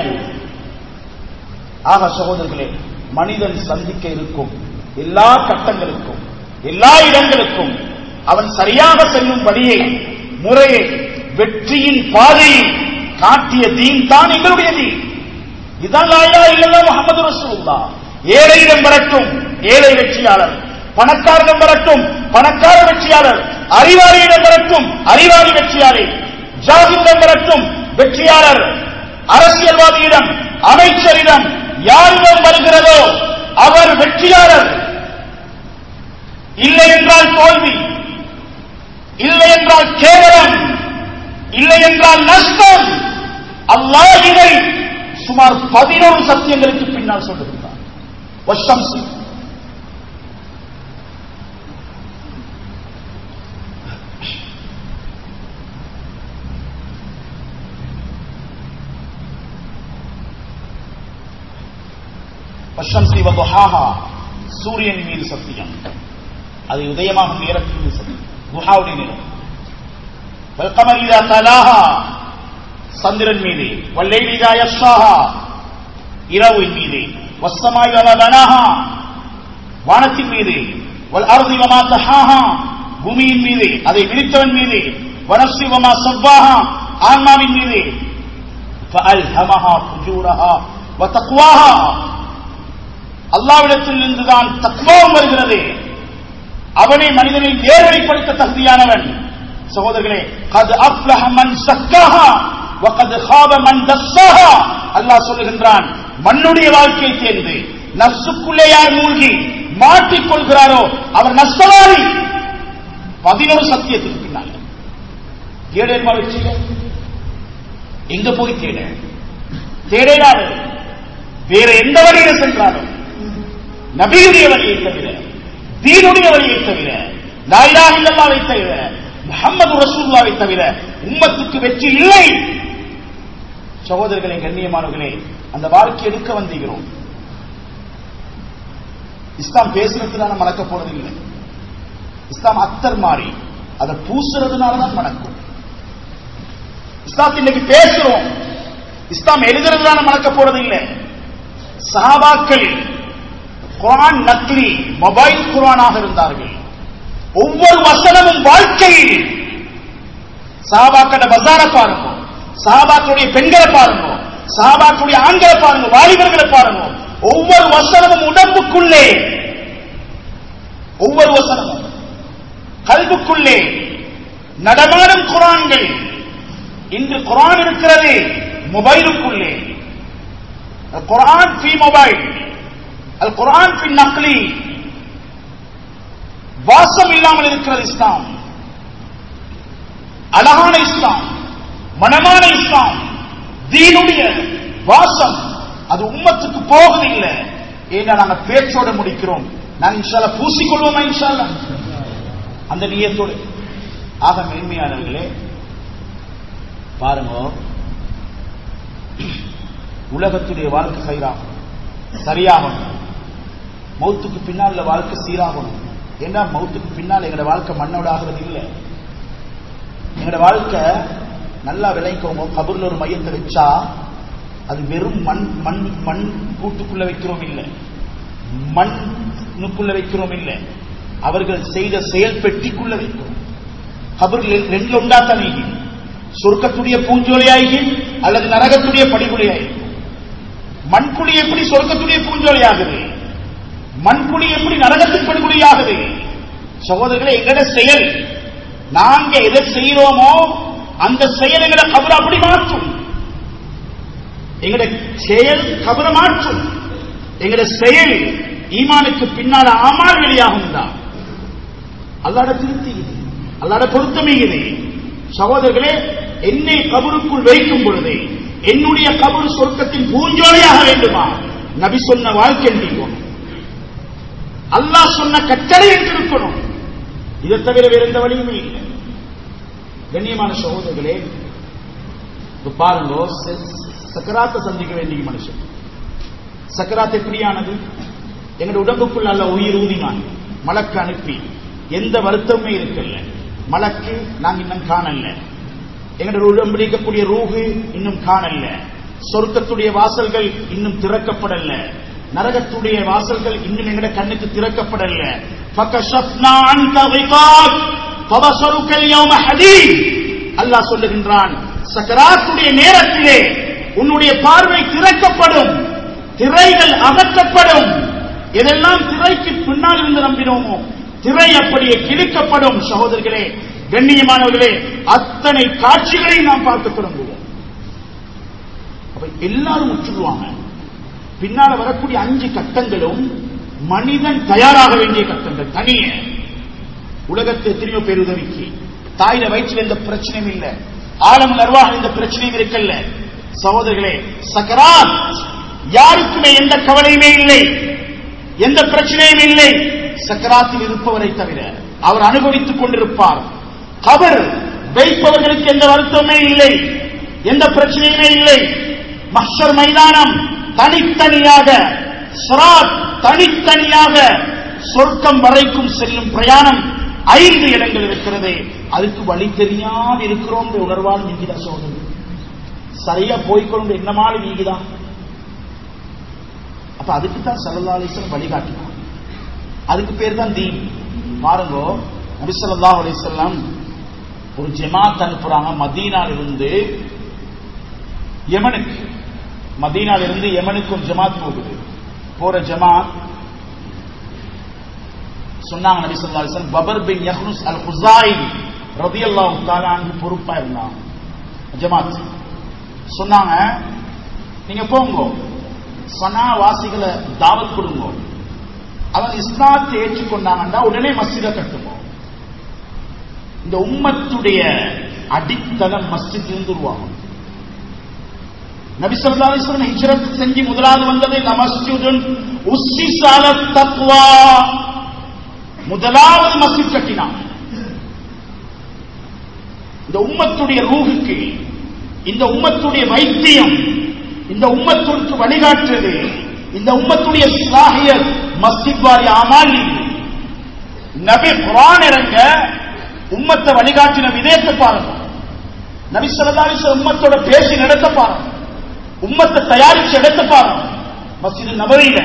ஆக சகோதரர்களே மனிதன் சந்திக்க இருக்கும் எல்லா கட்டங்களுக்கும் எல்லா இடங்களுக்கும் அவன் சரியாக செல்லும் வழியை முறையை வெற்றியின் பாதையை காட்டிய தீன் தான் எங்களுடைய தீன் இதான் லாயிலா இல்லல்லா முகமது ரசூலுல்லா ஏழையிடம் வரட்டும் ஏழை வெற்றியாளர் பணக்காரரிடம் வரட்டும் பணக்கார வெற்றியாளர் அறிவாளியிடம் வரட்டும் அறிவாளி வெற்றியாளர் ஜாகிரிடம் வரட்டும் வெற்றியாளர் அரசியல்வாதியிடம் அமைச்சரிடம் யாரிடம் வருகிறதோ அவர் வெற்றியாளர் இல்லை என்றால் தோல்வி இல்லை என்றால் கேவலம் இல்லை என்றால் நஷ்டம் அல்லாஹ் இதை சுமார் பதினோரு சத்தியங்களுக்கு பின்னால் சொல்லுகிறார் வஷம்சி வஷம்சி வதுஹாஹா சூரியன் மீது சத்தியம் அது உதயமாகும் நேரத்தின் மீது சத்தியம் துஹாவுடைய நேரம் வல்கமர் இதா தலாஹா சந்திரன் மீது வல்லைல் இதா யஸ்ஸாஹா இரவின் மீது வஸ்ஸமாய் வமா பனாஹா வானத்தின் மீது வல் அர்தி வமா தஹாஹா பூமியின் மீது அதை விரித்தவன் மீது வனஸ்ஸி வமா சவ்வாஹா ஆன்மாவின் மீது فألهمها فجورها وتقواها அல்லாவிடத்தில் இருந்துதான் தக்குவாவும் வருகிறது அவனை மனிதனை நேர்வழிப்படுத்த தகுதியானவன் சகோதரர்களே கது அப்லஹ மன் சக்காஹா வகது ஹாப மன் தஸ்ஸாஹா அல்லாஹ் சொல்லுகின்றான் மண்ணுடைய வாழ்க்கை தேர்ந்து நப்சுக்குள்ளே யார் மூழ்கி மாட்டிக் கொள்கிறாரோ அவர் நஷ்டவாதி பதினோரு சத்தியத்துக்கு பின்னால தேடேமா வச்சுக்க எங்க போய் தேட தேடேடாது வேற எந்த வழியில சென்றாலும் நபியுடைய வழியை தவிர தீனுடைய வழியை தவிர லாயிலா இல்லல்லாவை தவிர முகமது ரசூல்லாவை தவிர உம்மத்துக்கு வெற்றி இல்லை சகோதரர்களே கண்ணியமானவர்களே அந்த வாழ்க்கை எடுக்க வந்தீகிறோம் இஸ்லாம் பேசுறதுனால மணக்க போறது இல்லை இஸ்லாம் அத்தர் மாறி அதை பூசுறதுனால தான் மணக்கும் இஸ்லாம் இன்னைக்கு பேசுறோம் இஸ்லாம் எழுதுறதுனால மணக்க போறது இல்லை சஹாபாக்கள் குரான் நக்லி மொபைல் குரானாக இருந்தார்கள் ஒவ்வொரு வசனமும் வாழ்க்கையில் சாபாக்கள பசார பாருங்க சாபாக்களுடைய பெண்களை பாருங்க சாபாக்களுடைய ஆண்களை பாருங்க வாலிபர்களை பாருங்க ஒவ்வொரு வசனமும் உடம்புக்குள்ளே ஒவ்வொரு வசனமும் கல்புக்குள்ளே நடமாடும் குரான்கள் இன்று குரான் இருக்கிறது மொபைலுக்குள்ளே குரான் பி மொபைல் அல் குரான் பி நக்லி வாசம் இல்லாமல் இருக்கிறது இஸ்லாம் அழகான இஸ்லாம் மனமான இஸ்லாம் தீனுடைய வாசம் அது உம்மத்துக்கு போவதில்லை ஏன்னா நாங்க பேச்சோட முடிக்கிறோம் நாங்க இன்ஷால பூசிக்கொள்வோமா இன்ஷால அந்த நீயத்தோடு ஆக மேன்மையானவர்களே பாருங்க உலகத்துடைய வாழ்க்கை சீராகும் சரியாகணும் மௌத்துக்கு பின்னால் வாழ்க்கை சீராகணும் ஏன்னா மௌத்துக்கு பின்னால் எங்களோட வாழ்க்கை மண்ணோட ஆகிறது இல்லை எங்களோட வாழ்க்கை நல்லா விளைக்கோங்க கபூர்ல ஒரு மையத்தை வச்சா அது வெறும் மண் மண் மண் கூட்டுக்குள்ள வைக்கிறோம் இல்லை மண்ணுக்குள்ள வைக்கிறோம் இல்லை அவர்கள் செய்த செயல் பெட்டிக்குள்ள வைக்கிறோம் கபூரில் ரெண்டுல உண்டாத்தான் நீங்க சொர்க்கத்துடைய பூஞ்சோலையாகி அல்லது நரகத்துடைய படிகுலையாகி மண்குழி எப்படி சொர்க்கத்துடைய பூஞ்சோலையாகுது மண்குழி எப்படி நரகத்தின் படுகொலையாகுது சகோதரர்களே எங்கட செயல் நாங்க எதை செய்யறோமோ அந்த செயல் எங்கட கபர அப்படி மாற்றும் எங்கட செயல் கபர மாற்றும் எங்கட செயல் ஈமானுக்கு பின்னால ஆமால் வெளியாகும் தான் அல்லாட திருப்தி இது அல்லாட பொருத்தமே இது சகோதரர்களே என்னை கபருக்குள் வைக்கும் பொழுது என்னுடைய கபரு சொர்க்கத்தின் பூஞ்சோலையாக வேண்டுமா நபி சொன்ன வாழ்க்கை இருக்கணும் அல்லாஹ் சொன்ன கட்டளை இருக்கணும் இதை தவிர வேற எந்த வழியுமே இல்லை கண்ணியமான சகோதரர்களே இப்ப பாருங்க சக்கராத்தை சந்திக்க வேண்டிய மனுஷன் சக்கராத் எப்படியானது எங்களுடைய உடம்புக்குள்ள அல்ல உயிர் ஊதினான் மலக்கு அனுப்பி எந்த வருத்தமுமே இருக்கல்ல மலக்கு நாங்க இன்னும் காணல எங்களுடைய உடம்பு இருக்கக்கூடிய ரூகு இன்னும் காணல சொர்க்கத்துடைய வாசல்கள் இன்னும் திறக்கப்படல நரகத்துடைய வாசல்கள் இன்னும் எங்கட கண்ணுக்கு திறக்கப்படல அல்லாஹ் சொல்லுகின்றான் சக்கராத்துடைய நேரத்திலே உன்னுடைய பார்வை திறக்கப்படும் திரைகள் அகற்றப்படும் எதெல்லாம் திரைக்கு பின்னால் இருந்து நம்பினோமோ திரை அப்படியே கிழிக்கப்படும் சகோதரர்களே கண்ணியமானவர்களே அத்தனை காட்சிகளை நாம் பார்க்க தொடங்குவோம் அப்ப எல்லாரும் உற்றுடுவாங்க பின்னால வரக்கூடிய அஞ்சு கட்டங்களும் மனிதன் தயாராக வேண்டிய கட்டங்கள் தனிய உலகத்து எத்தனையோ பேர் உதவிக்கு தாயில வயிற்றில் எந்த பிரச்சனையும் இல்லை ஆழம் நிர்வாகம் எந்த பிரச்சனையும் இருக்கல்ல சகோதரர்களே சக்கராத் யாருக்குமே எந்த கவலையுமே இல்லை எந்த பிரச்சனையும் இல்லை சக்கராத்தில் இருப்பவரை தவிர அவர் அனுபவித்துக் கொண்டிருப்பார் கபர் வைப்பவர்களுக்கு எந்த வருத்தமே இல்லை எந்த பிரச்சனையுமே இல்லை மஷர் மைதானம் தனித்தனியாக சிராத் தனித்தனியாக சொர்க்கம் வரைக்கும் செல்லும் பிரயாணம் ஐந்து இடங்கள் இருக்கிறது அதுக்கு வழி தெரியாது இருக்கிறோம் உணர்வால் நீங்கிதான் சோதனை சரியா போய்க்கொண்டு என்னமாலும் நீங்கிதான் அப்ப அதுக்கு தான் சல்லா வழிகாட்டினான் அதுக்கு பேர் தான் தீன் பாருங்க நபிசல்லா அலிசல்லாம் ஒரு ஜமாத் அனுப்புறாங்க மதீனால இருந்து யமனுக்கு மதீனால இருந்து யமனுக்கு ஒரு ஜமாத் போகுது போற ஜமாத் சொன்னாங்க நபி சொல்லா அலிஸ்லாம் பபர் பின் யஹ்னுஸ் அல் ஹுசாய் ரதி அல்லாஹு தாலான்னு பொறுப்பா இருந்தாங்க ஜமாத் சொன்னாங்க நீங்க போங்க சனா வாசிகளை தாவத் கொடுங்க அவங்க இஸ்லாத்தை ஏற்றுக்கொண்டாங்கன்னா உடனே மஸ்ஜித கட்டுவோம் இந்த உம்மத்துடைய அடித்தளம் மஸ்ஜித் இருந்து உருவாகும் நபி ஸல்லல்லாஹு அலைஹி வஸல்லம் ஹிஜ்ரத் செஞ்சு முதலாவது வந்தது லமஸ்ஜிதுன் உஸ்ஸிஸால தக்வா முதலாவது மஸ்ஜித் கட்டினான் இந்த உம்மத்துடைய ரூஹுக்கு இந்த உம்மத்துடைய வைத்தியம் இந்த உம்மத்திற்கு வழிகாட்டுறது இந்த உம்மத்துடைய சாகியர் மஸ்ஜித் வாரி அமால் நபி குரான் இறங்க உம்மத்தை வழிகாட்டின விதயத்தை பாருங்க நபி ஸல்லல்லாஹு அலைஹி வஸல்லம் உம்மத்தோட பேசி நடத்த பாருங்க உம்மத்தை தயாரிச்சு எடுத்து பாருங்க மஸ்ஜித் நபவியில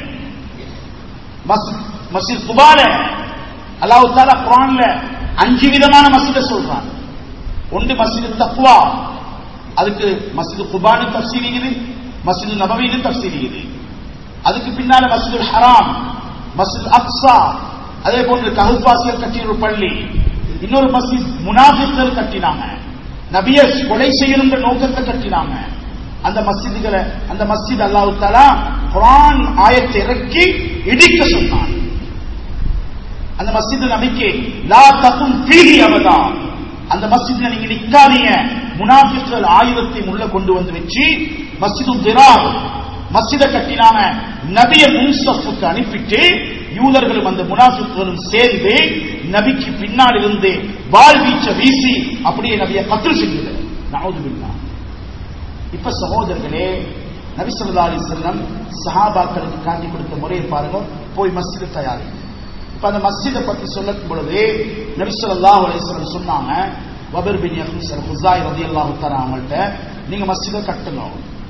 மஸ்ஜித் குபால அல்லாஹ் தாலா குரான்ல அஞ்சு விதமான மஸ்ஜித சொல்றான் ஒன்று மஸ்ஜித் தக்வா அதுக்கு மஸ்ஜித் குபானு தப்சீல் இருக்குது மஸ்ஜித் நபவியில தப்சீல் இருக்குது அதுக்கு பின்னால மஸ்ஜித் ஹராம் மஸ்ஜித் அக்ஸா அதே போன்று கஹல்பாசியல் கட்டிய ஒரு பள்ளி இன்னொரு மஸ்ஜித் முனாஃபிக்கள் கட்டினாங்க நபிய கொலை செய்யணுன்ற நோக்கத்தை கட்டினாங்க அந்த மஸ்ஜிதுகளை அந்த மஸ்ஜித் அல்லாஹு தாலா குரான் ஆயத்தை இறக்கி இடிக்க சொன்னான் அந்த மஸ்ஜித் நபிக்கு லா தக்கும் தீகி அவதா அந்த மஸ்ஜித்ல நீங்க நிக்காதீங்க முனாஃபிக்கள் ஆயுதத்தை உள்ள கொண்டு வந்து வச்சு மஸ்ஜிது திரார் மஸ்ஜித கட்டினாங்க நபிய முன்சஃபுக்கு அனுப்பிட்டு யூதர்களும் அந்த முனாஃபிக்களும் சேர்ந்து நபிக்கு பின்னால் இருந்து வால் வீச்ச வீசி அப்படியே நபிய கத்து செஞ்சது நாவுதுபில்லா இப்ப சகோதரர்களே நபி சொல்லா அலி செல்லம் சஹாபாக்களுக்கு காட்டி கொடுத்த முறையை பாருங்க போய் மஸ்ஜித தயாரி இப்ப அந்த மஸ்ஜிதை பத்தி சொல்லும் பொழுது நபி சொல்லா அலிஸ்லம் சொன்னாங்க வபர் பின் யஹ்ஸ் அல் ஹுசாய் ரலியல்லாஹு தஆலா அவங்கள்ட்ட நீங்க மஸ்ஜிதை கட்டுங்க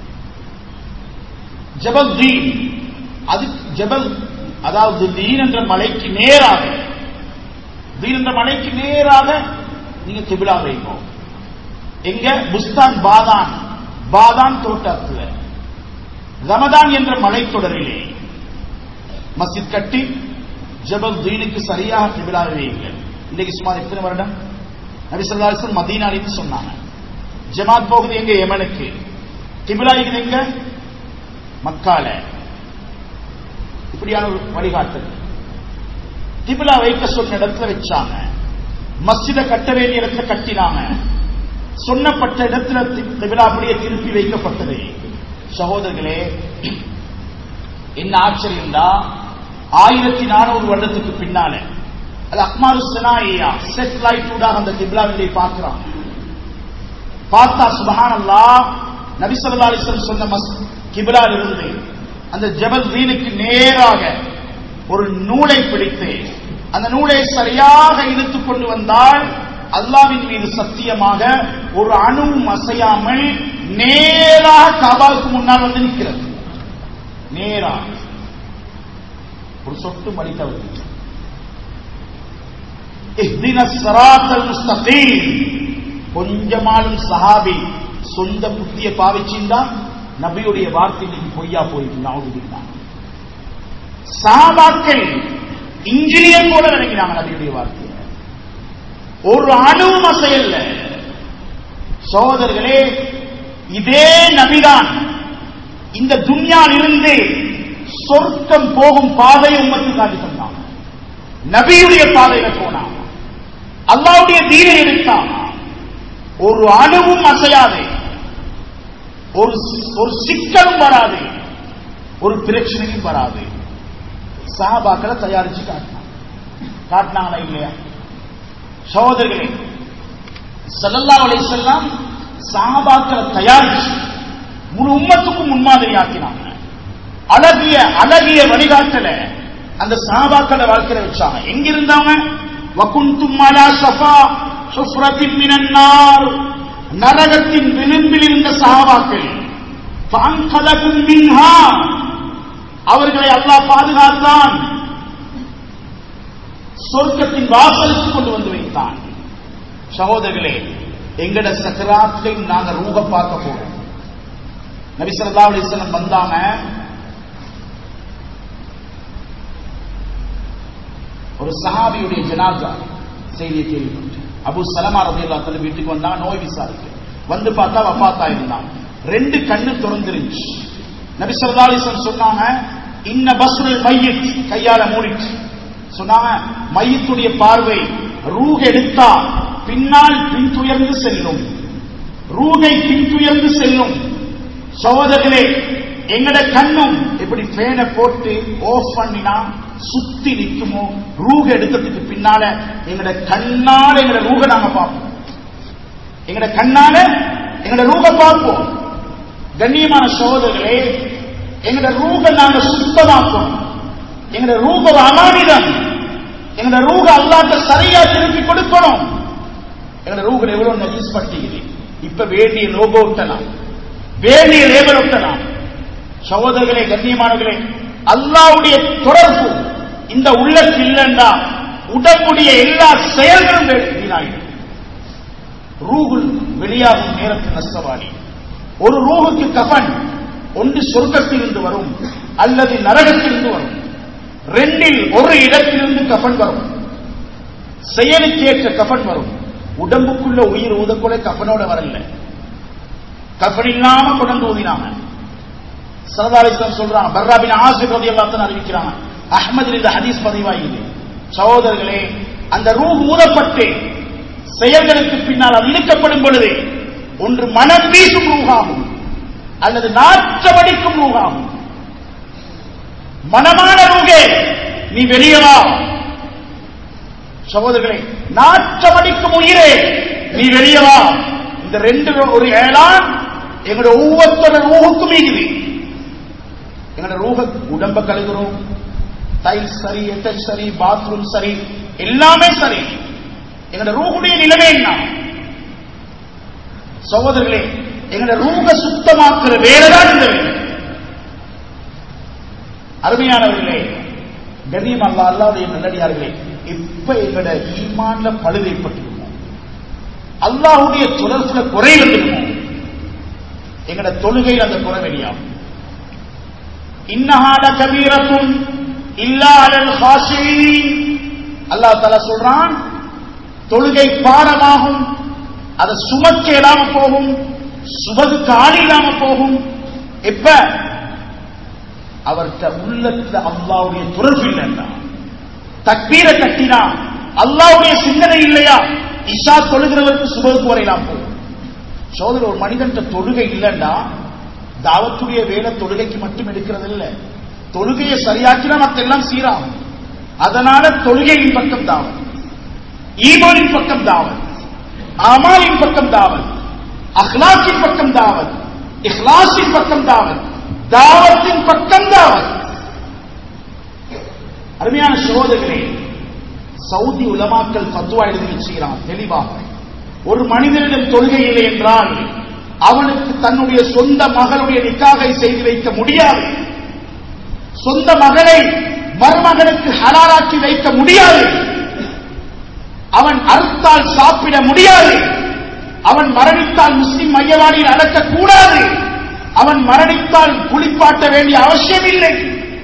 ஜபல் தீன் அது ஜபல் அதாவது தீன் என்ற மலைக்கு நேராக தீன் என்ற மலைக்கு நேராக நீங்க கிபிலா வைங்க எங்க புஸ்தான் பாதான் பாதான் தோட்டத்துல ரமதான் என்ற மலைத்தொடரிலே மஸ்ஜித் கட்டி ஜபல் தீனுக்கு சரியாக கிபிலா வைங்க இன்னைக்கு சுமார் எத்தனை வருடம் நபி ஸல்லல்லாஹு அலைஹி வஸல்லம் மதீனாவுக்கு சொன்னாங்க ஜமாத் போகுது எங்க யமனுக்கு கிபிலா இருக்குது எங்க மக்கால இப்படியான ஒரு வழிகாட்டல் கிபிலா வைக்க சொன்ன இடத்துல வச்சாங்க மஸ்ஜித கட்ட வேண்டிய இடத்துல கட்டினாங்க சொன்னப்பட்ட இடத்துல கிபிலா அப்படியே திருப்பி வைக்கப்பட்டது சகோதரர்களே என்ன ஆச்சரியம் தான் ஆயிரத்தி நானூறு வருடத்துக்கு பின்னால அது அக்மாரு சனாயா செட்டலைட் ஊடாக அந்த கிபிலாவிலே பார்க்கிறான் பார்த்தா சுபஹான் அல்லா நபி ஸல்லல்லாஹு அலைஹி வஸல்லம் சொன்ன மஸ் கிபிலால் இருந்து அந்த ஜபல் தீனுக்கு நேராக ஒரு நூலை பிடித்து அந்த நூலை சரியாக இழுத்துக் கொண்டு வந்தால் அல்லாவின் மீது சத்தியமாக ஒரு அணுவும் அசையாமல் நேராக காபாவுக்கு முன்னால் வந்து நிற்கிறது நேரா ஒரு சொட்டு மணி தவிர்த்து கொஞ்சமாலும் சஹாபி சொந்த புத்திய பாவிச்சிருந்தா நபியுடைய வார்த்தை இன்னைக்கு பொய்யா போயிட்டு நாவுதுதான் சாபாக்கள் இன்ஜினியர் போல நினைக்கிறாங்க நபியுடைய வார்த்தையை ஒரு அணுவும் அசையல்ல சோதர்களே இதே நபிதான் இந்த துன்யால் இருந்து சொர்க்கம் போகும் பாதையை உமக்கு காட்டி தந்தாங்க நபியுடைய பாதையில போனாங்க அல்லாவுடைய தீனை எடுத்தான் ஒரு அணுவும் அசையாது ஒரு ஒரு சிக்கலும் வராது ஒரு பிரச்சனையும் வராது சஹாபாக்களை தயாரிச்சு காட்டினாங்க காட்டினாங்களா இல்லையா சகோதரர்களே சல்லல்லா அலைஹிஸ்ஸலாம் சஹாபாக்களை தயாரிச்சு முழு உம்மத்துக்கும் முன்மாதிரி ஆக்கினாங்க அழகிய அழகிய வழிகாட்டல அந்த சஹாபாக்களை வாழ்க்கையில வச்சாங்க எங்க இருந்தாங்க வகுந்தும் அலா ஷஃபா சுஃப்ரத்தின் மினன்னார் நரகத்தின் விளிம்பில் இருந்த சஹாபாக்கள் பாங்கலகும் மின்ஹா அவர்களை அல்லாஹ் பாதுகாத்தான் சொர்க்கத்தின் வாசலுக்கு கொண்டு வந்து வைத்தான் சகோதரர்களே எங்கட சக்கராத்தையும் நாங்க ரூப பார்க்க போறோம் நபி ஸல்லல்லாஹு அலைஹி வஸல்லம் வந்தாங்க ஒரு சஹாபியுடைய ஜனாசா செய்தியை கேள்விப்பட்டு அபு சலமா ரலியல்லாஹு தஆலா வீட்டுக்கு வந்தாங்க நோய் விசாரிக்க வந்து பார்த்தா வஃபாத்தா இருந்தாங்க ரெண்டு கண்ணு திறந்துருந்துச்சு நபி ஸல்லல்லாஹு அலைஹி வஸல்லம் சொன்னாங்க இன்ன பஸ்ருல் மையித் கையால மூடிட்டு சொன்னாங்க மையத்துடைய பார்வை ரூக எடுத்தா பின்னால் பின்துயர்ந்து செல்லும் ரூகை பின்துயர்ந்து செல்லும் சகோதரர்களே எங்கட கண்ணும் எப்படி ஃபேனை போட்டு ஆஃப் பண்ணினா சுத்தி நிக்குமோ ரூக எடுத்ததுக்கு பின்னால எங்கட கண்ணால எங்கட ரூக நாங்க பார்ப்போம் எங்கட கண்ணால எங்கட ரூக பார்ப்போம் கண்ணியமான சகோதரர்களே எங்கட ரூக நாங்க சுத்தமாக்கணும் எங்கட ரூப அமானிதம் எங்கட ரூக அல்லாட்ட சரியா திருப்பி கொடுக்கணும் எங்கட ரூக எவ்வளவு நஜீஸ் பட்டிக்குது இப்ப வேண்டிய லோகோ ஒட்டலாம் வேண்டிய லேபர் ஒட்டலாம் சகோதரர்களே கண்ணியமானவர்களே அல்லாவுடைய தொடர்பு இந்த உள்ளத்தில் இல்லைண்டா உடம்புடைய எல்லா செயல்களும் வீணாயிடும் ரூகுல் வெளியாகும் நேரத்தில் நஷ்டவாளி ஒரு ரூகுக்கு கஃன் ஒன்று சொர்க்கத்திலிருந்து வரும் அல்லது நரகத்திலிருந்து வரும் ரெண்டில் ஒரு இடத்திலிருந்து கஃன் வரும் செயலுக்கேற்ற கஃன் வரும் உடம்புக்குள்ள உயிர் ஊதக்கூட கஃனோட வரல கஃன் இல்லாம கொண்டு ஊதினாங்க சரதாரிசம் சொல்றாங்க பர்ராபின் ஆசிர் ரதி எல்லாத்தையும் அறிவிக்கிறாங்க அஹ்மது இந்த ஹதீஸ் பதிவாயுது சகோதரர்களே அந்த ரூஹ் ஊதப்பட்டு செயல்களுக்கு பின்னால் அது இழுக்கப்படும் பொழுது ஒன்று மனம் வீசும் ரூகாகும் அல்லது நாற்றமடிக்கும் ரூகாகும் மனமான ரூகே நீ வெளியே வா சகோதரர்களே நாற்றமடிக்கும் உயிரே நீ வெளியே வா இந்த ரெண்டு ஒரு ஏழான் எங்களோட ஒவ்வொருத்தர ரூகுக்கும் மீகுது எங்களோட ரூக உடம்ப கழுகுறோம் டைல்ஸ் சரி எட்டச் சரி பாத்ரூம் சரி எல்லாமே சரி எங்களோட ரூகுடைய நிலைமை என்ன சகோதரர்களே எங்களோட ரூக சுத்தமாக்குற வேலைதான் இந்த வேலை அருமையானவர்களே கண்ணியம் அல்லா அல்லாவுடைய நல்லடியார்களே இப்ப எங்களோட ஈமான்ல பழுது ஏற்பட்டிருக்கோம் அல்லாஹுடைய தொடர்புல குறை வந்திருக்கோம் எங்களோட தொழுகையில் அந்த குறை வெளியாகும் இன்னஹால கபீரத்தும் இல்லாதல் ஹாஷியின் அல்லாஹ் தலா சொல்றான் தொழுகை பாடமாகும் அதை சுமக்க இல்லாம போகும் சுபதுக்கு ஆள் இல்லாம போகும் எப்ப அவர்கிட்ட உள்ளத்துல அல்லாவுடைய தொடர்பு இல்லைன்னா தக்பீரை கட்டினா அல்லாவுடைய சிந்தனை இல்லையா இஷா தொழுகிறவருக்கு சுபதுக்கு வரையலாம் போகும் சோதரர் ஒரு மனிதன் தொழுகை இல்லைன்னா தாவத்துடைய வேலை தொழுகைக்கு மட்டும் எடுக்கிறது இல்லை தொழுகையை சரியாக்கினா மத்தெல்லாம் சீராகும் அதனால தொழுகையின் பக்கம் தாவல் ஈமானின் பக்கம் தாவல் அமாலின் பக்கம் தாவல் அஹ்லாக்கின் பக்கம் தாவல் இஹ்லாஸின் பக்கம் தாவல் தாவத்தின் பக்கம் தாவல் அருமையான சகோதரர்களே சவுதி உலமாக்கல் பத்துவா எழுதி வச்சுக்கிறான் தெளிவாக ஒரு மனிதனிடம் தொழுகை இல்லை என்றால் அவனுக்கு தன்னுடைய சொந்த மகளுடைய நிக்காகை செய்து வைக்க முடியாது சொந்த மகளை மருமகனுக்கு ஹலாலாக்கி வைக்க முடியாது அவன் அறுத்தால் சாப்பிட முடியாது அவன் மரணித்தால் முஸ்லிம் மையவாடியில் அடக்கக்கூடாது அவன் மரணித்தால் குளிப்பாட்ட வேண்டிய அவசியம் இல்லை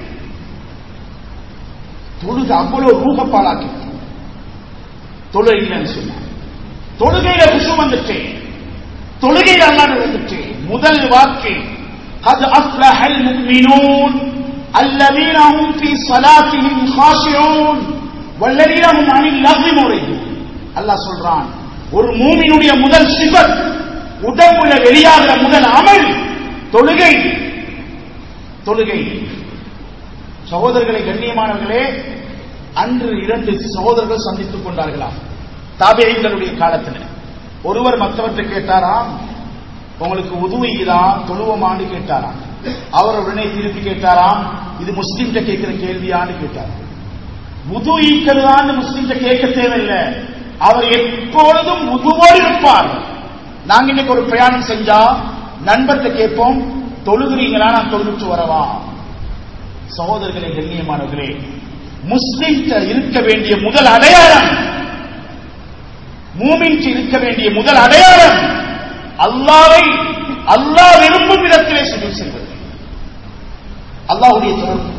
தொழுகை அவ்வளவு ரூபப்பாலாக்கி தொழுகை இல்லைன்னு சொன்னான் தொழுகையில குசு வந்துட்டு தொழுகையில் அல்லாத வந்துட்டு முதல் வாக்கு قد أفلح المؤمنون الذين هم في صلاتهم خاشعون والذين هم عن اللغو معرضون அல்லாஹ் சொல்றான் ஒரு மூமினுடைய முதல் சிபத் உடம்புல வெளியாகிற முதல் அமல் தொழுகை தொழுகை சகோதரர்களை கண்ணியமானவர்களே அன்று இரண்டு சகோதரர்கள் சந்தித்துக் கொண்டார்களாம் தாபியங்களுடைய காலத்தில் ஒருவர் மற்றவற்றை கேட்டாராம் உங்களுக்கு உதவிதா தொழுவமான்னு கேட்டாராம் அவர் உடனே திருப்பி கேட்டாராம் இது முஸ்லீம்கிட்ட கேட்கிற கேள்வியான்னு கேட்டார் உது ஈக்கிறதான்னு முஸ்லீம்கிட்ட கேட்க தேவையில்லை அவர் எப்பொழுதும் உதுவோடு இருப்பார் நாங்க இன்னைக்கு ஒரு பிரயாணம் செஞ்சா நண்பர்கிட்ட கேட்போம் தொழுகிறீங்களா நான் தொழுவிட்டு வரவா சகோதரர்களே கண்ணியமானவர்களே முஸ்லிம் இருக்க வேண்டிய முதல் அடையாளம் மூமின்க்கு இருக்க வேண்டிய முதல் அடையாளம் அல்லாவை அல்லாஹ் விரும்பும் இடத்திலே சுஜூத் செய்வது அல்லாஹ்வுடைய தொடர்பு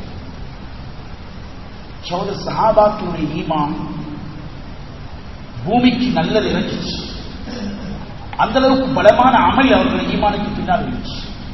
சோத சஹாபாக்களுடைய ஈமான் பூமிக்கு நல்லது இறங்கிச்சு அந்த அளவுக்கு பலமான அமல் அவர்கள் ஈமானுக்கு பின்னால் இருந்துச்சு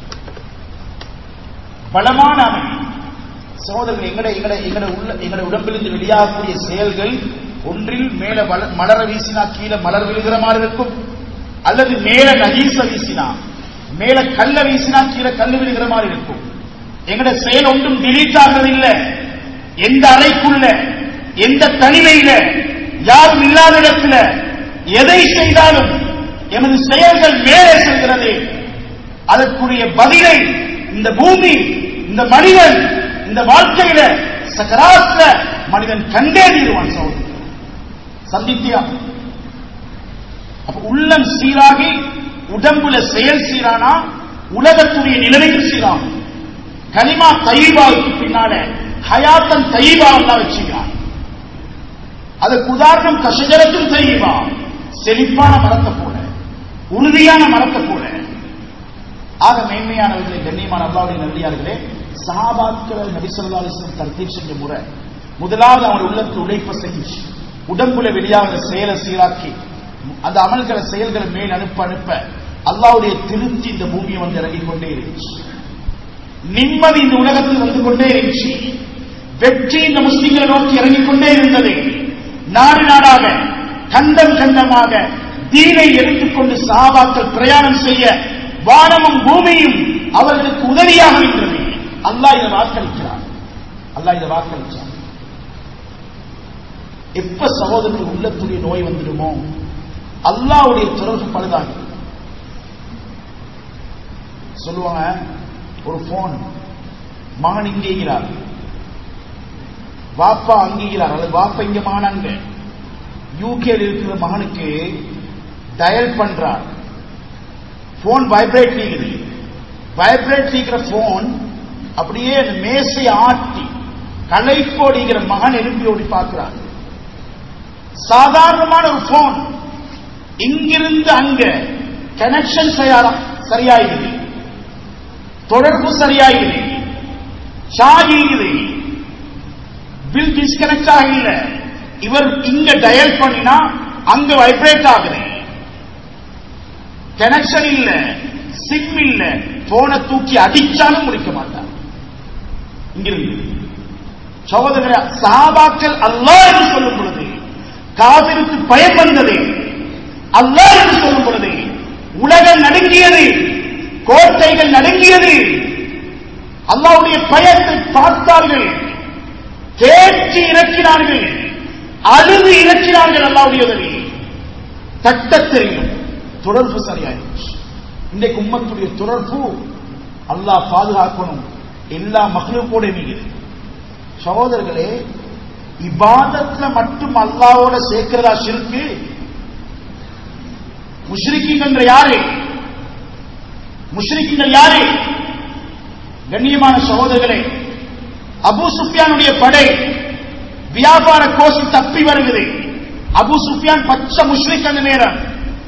பலமான அமல் சகோதரர்கள் எங்கட எங்கட எங்கட உள்ள எங்கட உடம்பிலிருந்து வெளியாகக்கூடிய செயல்கள் ஒன்றில் மேல வள- மலர வீசினா கீழே மலர் விழுகிற மாதிரி இருக்கும் அல்லது மேல நகீச வீசினா மேல கல்ல வீசினா கீழே கல்லு விழுகிற மாதிரி இருக்கும் எங்கட செயல் ஒன்றும் டிலீட் ஆகிறது இல்ல எந்த அறைக்குள்ள எந்த தனிமையில யாரும் இல்லாத இடத்துல எதை செய்தாலும் எமது செயல்கள் மேலே செல்கிறது அதற்குரிய பதிலை இந்த பூமி இந்த மனிதன் இந்த வாழ்க்கையில சக்கராத்துல மனிதன் கண்டே தீருவான் சகோதரர் சந்தித்தியா அப்ப உள்ளம் சீராகி உடம்புல செயல் சீரானா உலகத்துடைய நிலைமையும் சீராகும் கனிமா தைபாவுக்கு பின்னால ஹயாத்தன் தைபா எல்லாம் வச்சுக்கிறான் அதுக்கு உதாரணம் கஷஜரத்தும் தைபா செழிப்பான மரத்தை போல உறுதியான மரத்தை போல ஆக மேன்மையானவர்களை கண்ணியமான அல்லாவுடைய நல்லியார்களே சஹாபாக்கள் நபி ஸல்லல்லாஹு அலைஹி வஸல்லம் தர்த்தீப் செஞ்ச முறை முதலாவது அவன் உள்ளத்தில் உழைப்ப செஞ்சு உடம்புல வெளியாகிற செயலை சீராக்கி அந்த அமல்களை செயல்களை மேல் அனுப்ப அனுப்ப அல்லாவுடைய திருப்தி இந்த பூமியை வந்து இறங்கிக் கொண்டே இருந்துச்சு நிம்மதி இந்த உலகத்தில் வந்து கொண்டே இருந்துச்சு வெற்றி இந்த முஸ்லிம்களை நோக்கி இறங்கிக் கொண்டே இருந்தது நாடு நாடாக கண்டம் கண்டமாக தீனை எடுத்துக்கொண்டு சஹாபாக்கள் பிரயாணம் செய்ய வானமும் பூமியும் அவர்களுக்கு உதவியாக நின்றது அல்லாஹ் இதை வாக்களிக்கிறார் அல்லாஹ் இதை வாக்களிச்சார் எப்ப சகோதரர்கள் உள்ளத்துடைய நோய் வந்துடுமோ அல்லாஹ்வுடைய தொடர்பு பழுதாகி சொல்லுவாங்க ஒரு போன் மகன் இங்கேகிறார் வாப்பா அங்கேகிறார் அல்லது வாப்பா இங்க மகன் அங்க யூகேல இருக்கிற மகனுக்கு டயல் பண்றார் போன் வைப்ரேட் நீக்குது வைப்ரேட் நீக்கிற போன் அப்படியே அந்த மேசை ஆட்டி களைப்போடிங்கிற மகன் எழுப்பி ஓடி பார்க்கிறான் சாதாரணமான ஒரு போன் இங்கிருந்து அங்க கனெக்ஷன் சரியாயிடுது தொடர்பு சரியாயிடுது சாகிடுது பில் டிஸ்கனெக்ட் ஆகல இவர் இங்க டயல் பண்ணினா அங்க வைப்ரேட் ஆகுது கனெக்ஷன் இல்ல சிம் இல்ல போனை தூக்கி அடிச்சாலும் முடிக்க மாட்டார் இங்கிருந்து சகோதர சாபாக்கள் அல்லாஹ் என்று சொல்லும் பொழுது காவிருக்கு பயம் வந்தது அல்லாஹ் என்று சொல்லும் பொழுது உலகம் நடுங்கியது கோட்டைகள் நடுங்கியது அல்லாவுடைய பயத்தை பார்த்தார்கள் தேற்றி இறக்கினார்கள் அழுது இறக்கினார்கள் அல்லாவுடைய உதவி தட்ட தெரியும் தொடர்பு சரியாயிடுச்சு இன்றைக்கு உம்மத்துடைய தொடர்பு அல்லாஹ் பாதுகாக்கணும் எல்லா மகளுக்கோட மீது சகோதரர்களே இபாதத்துல மட்டும் அல்லாவோட சேர்க்கிறதா சிறுக்கு முஷ்ரிக்கின்ற யாரு முஷ்ரிக்கின்ற யாரு கண்ணியமான சகோதரர்களே அபு சுஃபியானுடைய படை வியாபார கோஷி தப்பி வருகிறது அபு சுஃபியான் பச்சை முஷ்ரிக் அந்த நேரம்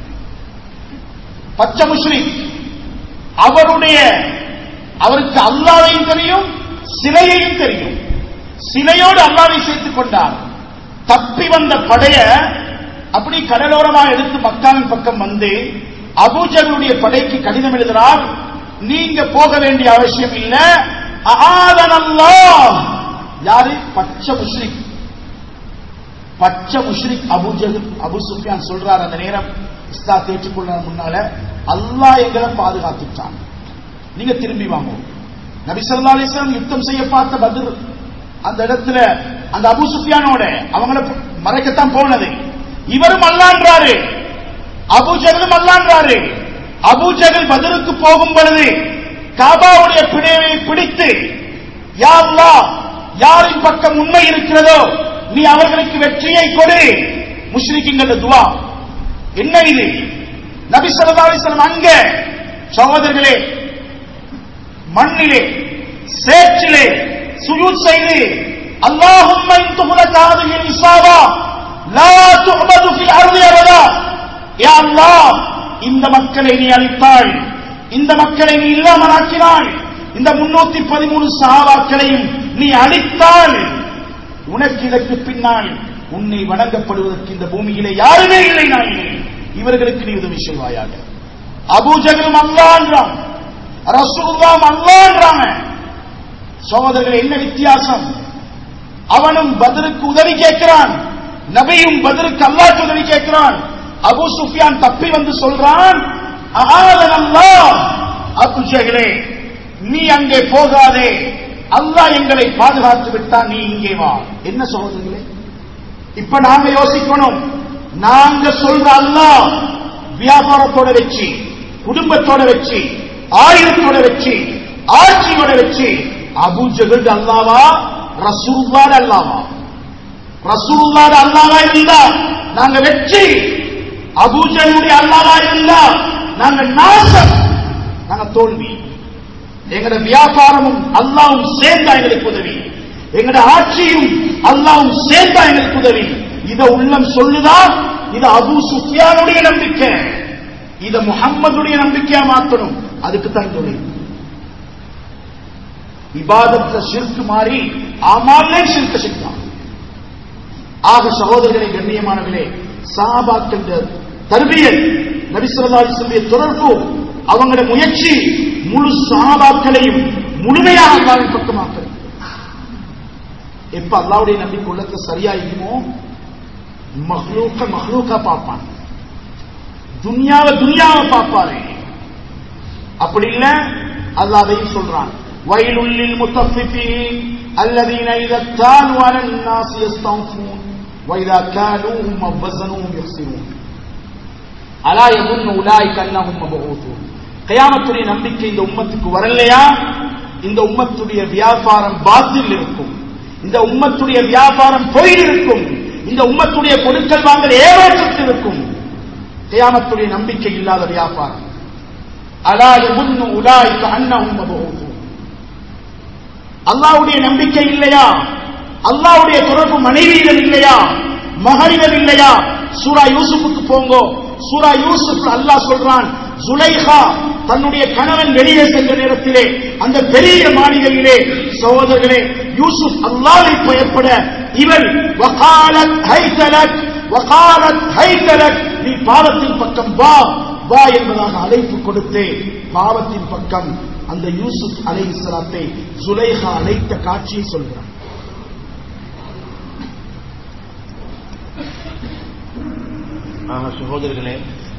பச்சை முஷ்ரிக் அவருடைய அவருக்கு அல்லாவையும் தெரியும் சிலையையும் தெரியும் சிலையோடு அல்லாவை சேர்த்துக் கொண்டார் தப்பி வந்த படைய அப்படி கடலோரமாக எடுத்து மக்காவின் பக்கம் வந்து அபூஜலுடைய படைக்கு கடிதம் எழுதுகிறார் நீங்க போக வேண்டிய அவசியம் இல்ல ஆதனல்லா யாரு பச்சை முஷ்ரிக் பச்சை முஷ்ரிக் அபுஜல் அபு சுஃபியான் சொல்றார் அந்த நேரம் இஸ்லாத்தை ஏற்றுக்கொள்ள முன்னால அல்லாஹ் எங்களை பாதுகாத்துட்டான் நீங்க திரும்பி வாங்க நபி ஸல்லல்லாஹு அலைஹி வஸல்லம் யுத்தம் செய்ய பார்த்த பத்ர் அந்த இடத்துல அந்த அபு சுஃபியானோட அவங்கள மறைக்கத்தான் போனது இவரும் அல்லான்றாரு அபு ஜகலும் அல்லான்றாரு அபு ஜகல் பதிலுக்கு போகும் பொழுது காபாவுடைய பிணைவை பிடித்து யா அல்லாஹ் யாரின் பக்கம் உண்மை இருக்கிறதோ நீ அவர்களுக்கு வெற்றியை கொடு முஷ்ரிக்கிங்கள துவா என்ன இது நபி ஸல்லல்லாஹு அலைஹி வஸல்லம் அங்க சகோதரர்களே மண்ணிலே சேற்றிலே சுஜூத் செய்து அல்லாஹும்ம இன் துஹ்லக ஹாதிஹி இஸ்ஸாபா லா துஅபது ஃபில் அர்தி அபதா யா அல்லாஹ் இந்த மக்களை நீ அழித்தாய் இந்த மக்களை நீ இல்லாமலாக்கினாய் இந்த முன்னூத்தி பதிமூணு சஹாபாக்களையும் நீ அழித்தாய் உனக்கு இதற்கு பின்னால் உன்னை வணங்கப்படுவதற்கு இந்த பூமியிலே யாருமே இல்லை நாயினே இவர்களுக்கு நீ உதவி செய்வாயாக அபூஜகலும் அல்லான்றான் ரசூல்லாம் அல்லான்றாங்க சகோதரர்கள் என்ன வித்தியாசம் அவனும் பதிலுக்கு உதவி கேட்கிறான் நபியும் பதிலுக்கு அல்லாஹ்க்கு உதவி கேட்கிறான் அபு சுஃபியான் தப்பி வந்து சொல்றான் அபுஜகளே நீ அங்கே போகாதே அல்லாஹ் எங்களை பாதுகாத்து விட்டான் நீ இங்கே வா என்ன சகோதரர்களே இப்ப நாங்க யோசிக்கணும் நாங்க சொல்ற அல்லாஹ் வியாபாரத்தோட வச்சு குடும்பத்தோட வச்சு ஆயுதத்தோட வச்சு ஆட்சியோட வச்சு அபுஜகல் அல்லாவா ரசூல்லாட அல்லாவா ரசூல்லாட அல்லாவா இருந்தா நாங்க வெற்றி அபூஜனுடைய அல்லாவா இருந்தா நாங்க நாசம் நாங்க தோல்வி எங்கட வியாபாரமும் அல்லாவும் சேர்ந்தா எங்களுக்கு உதவி எங்கட ஆட்சியும் அல்லாவும் சேர்ந்தா எங்களுக்கு உதவி இத உள்ளம் சொல்லுதா இது அபு சுஃபியானுடைய நம்பிக்கை இத முகம்மதுடைய நம்பிக்கையா மாத்தணும் அதுக்கு தான் தொழில் இபாதத்துல சிற்கு மாறி ஆமாலே சிற்க செஞ்சான் ஆக சகோதரர்களை கண்ணியமானவர்களே சாபாக்கள் தர்பியல் நபிசுல்லாவுடைய தொடர்பு அவங்களோட முயற்சி முழு சாபாக்களையும் முழுமையாக அல்லாவின் பக்கமாக்க எப்ப அல்லாவுடைய நம்பிக்கை உள்ளத்தை சரியா இருக்குமோ மஹ்லூக்க மஹ்லூக்கா பார்ப்பான் துன்யாவை துன்யாவை பார்ப்பாரு அப்படி இல்ல அல்லாஹ் அதையும் சொல்றான் வயலுள் للمطففين الذين إذا اكتالوا على الناس يستوفون وإذا كالوهم أو وزنوهم يخسرون அலா யமுன்னு உலாய் கண்ணஹும் மபூத்தூன் கயாமத்துடைய நம்பிக்கை இந்த உம்மத்துக்கு வரலையா இந்த உம்மத்துடைய வியாபாரம் பாத்தில் இருக்கும் இந்த உம்மத்துடைய வியாபாரம் பொயில் இருக்கும் இந்த உம்மத்துடைய கொடுக்கல் வாங்கல் ஏமாற்றத்தில் இருக்கும் கயாமத்துடைய நம்பிக்கை இல்லாத வியாபாரம் அலா யமுன்னு உலாய்க அன்னஹும் மபூஃபூன் அல்லாஹ்வுடைய நம்பிக்கை இல்லையா அல்லாஹ்வுடைய தொடர்பு மனைவியிடம் இல்லையா மகளிடம் இல்லையா சூரா யூசுஃபுக்கு போங்கோ சூரா யூசுப் அல்லாஹ் சொல்றான் சுலைஹா தன்னுடைய கணவன் வெளியே சென்ற நேரத்திலே அந்த பெரிய மாளிகையிலே சகோதரர்களே யூசுப் அல்லாஹ்வை பயப்பட இவள் வகாலத் ஹைதலக் வகாலத் ஹைதலக் நீ பாவத்தின் பக்கம் வா வா என்பதாக அழைப்பு கொடுத்து பாவத்தின் பக்கம் அந்த யூசுப் அலைஹிஸ்ஸலாத்தை சுலைஹா அழைத்த காட்சியை சொல்கிறான் ஆக சகோதரர்களே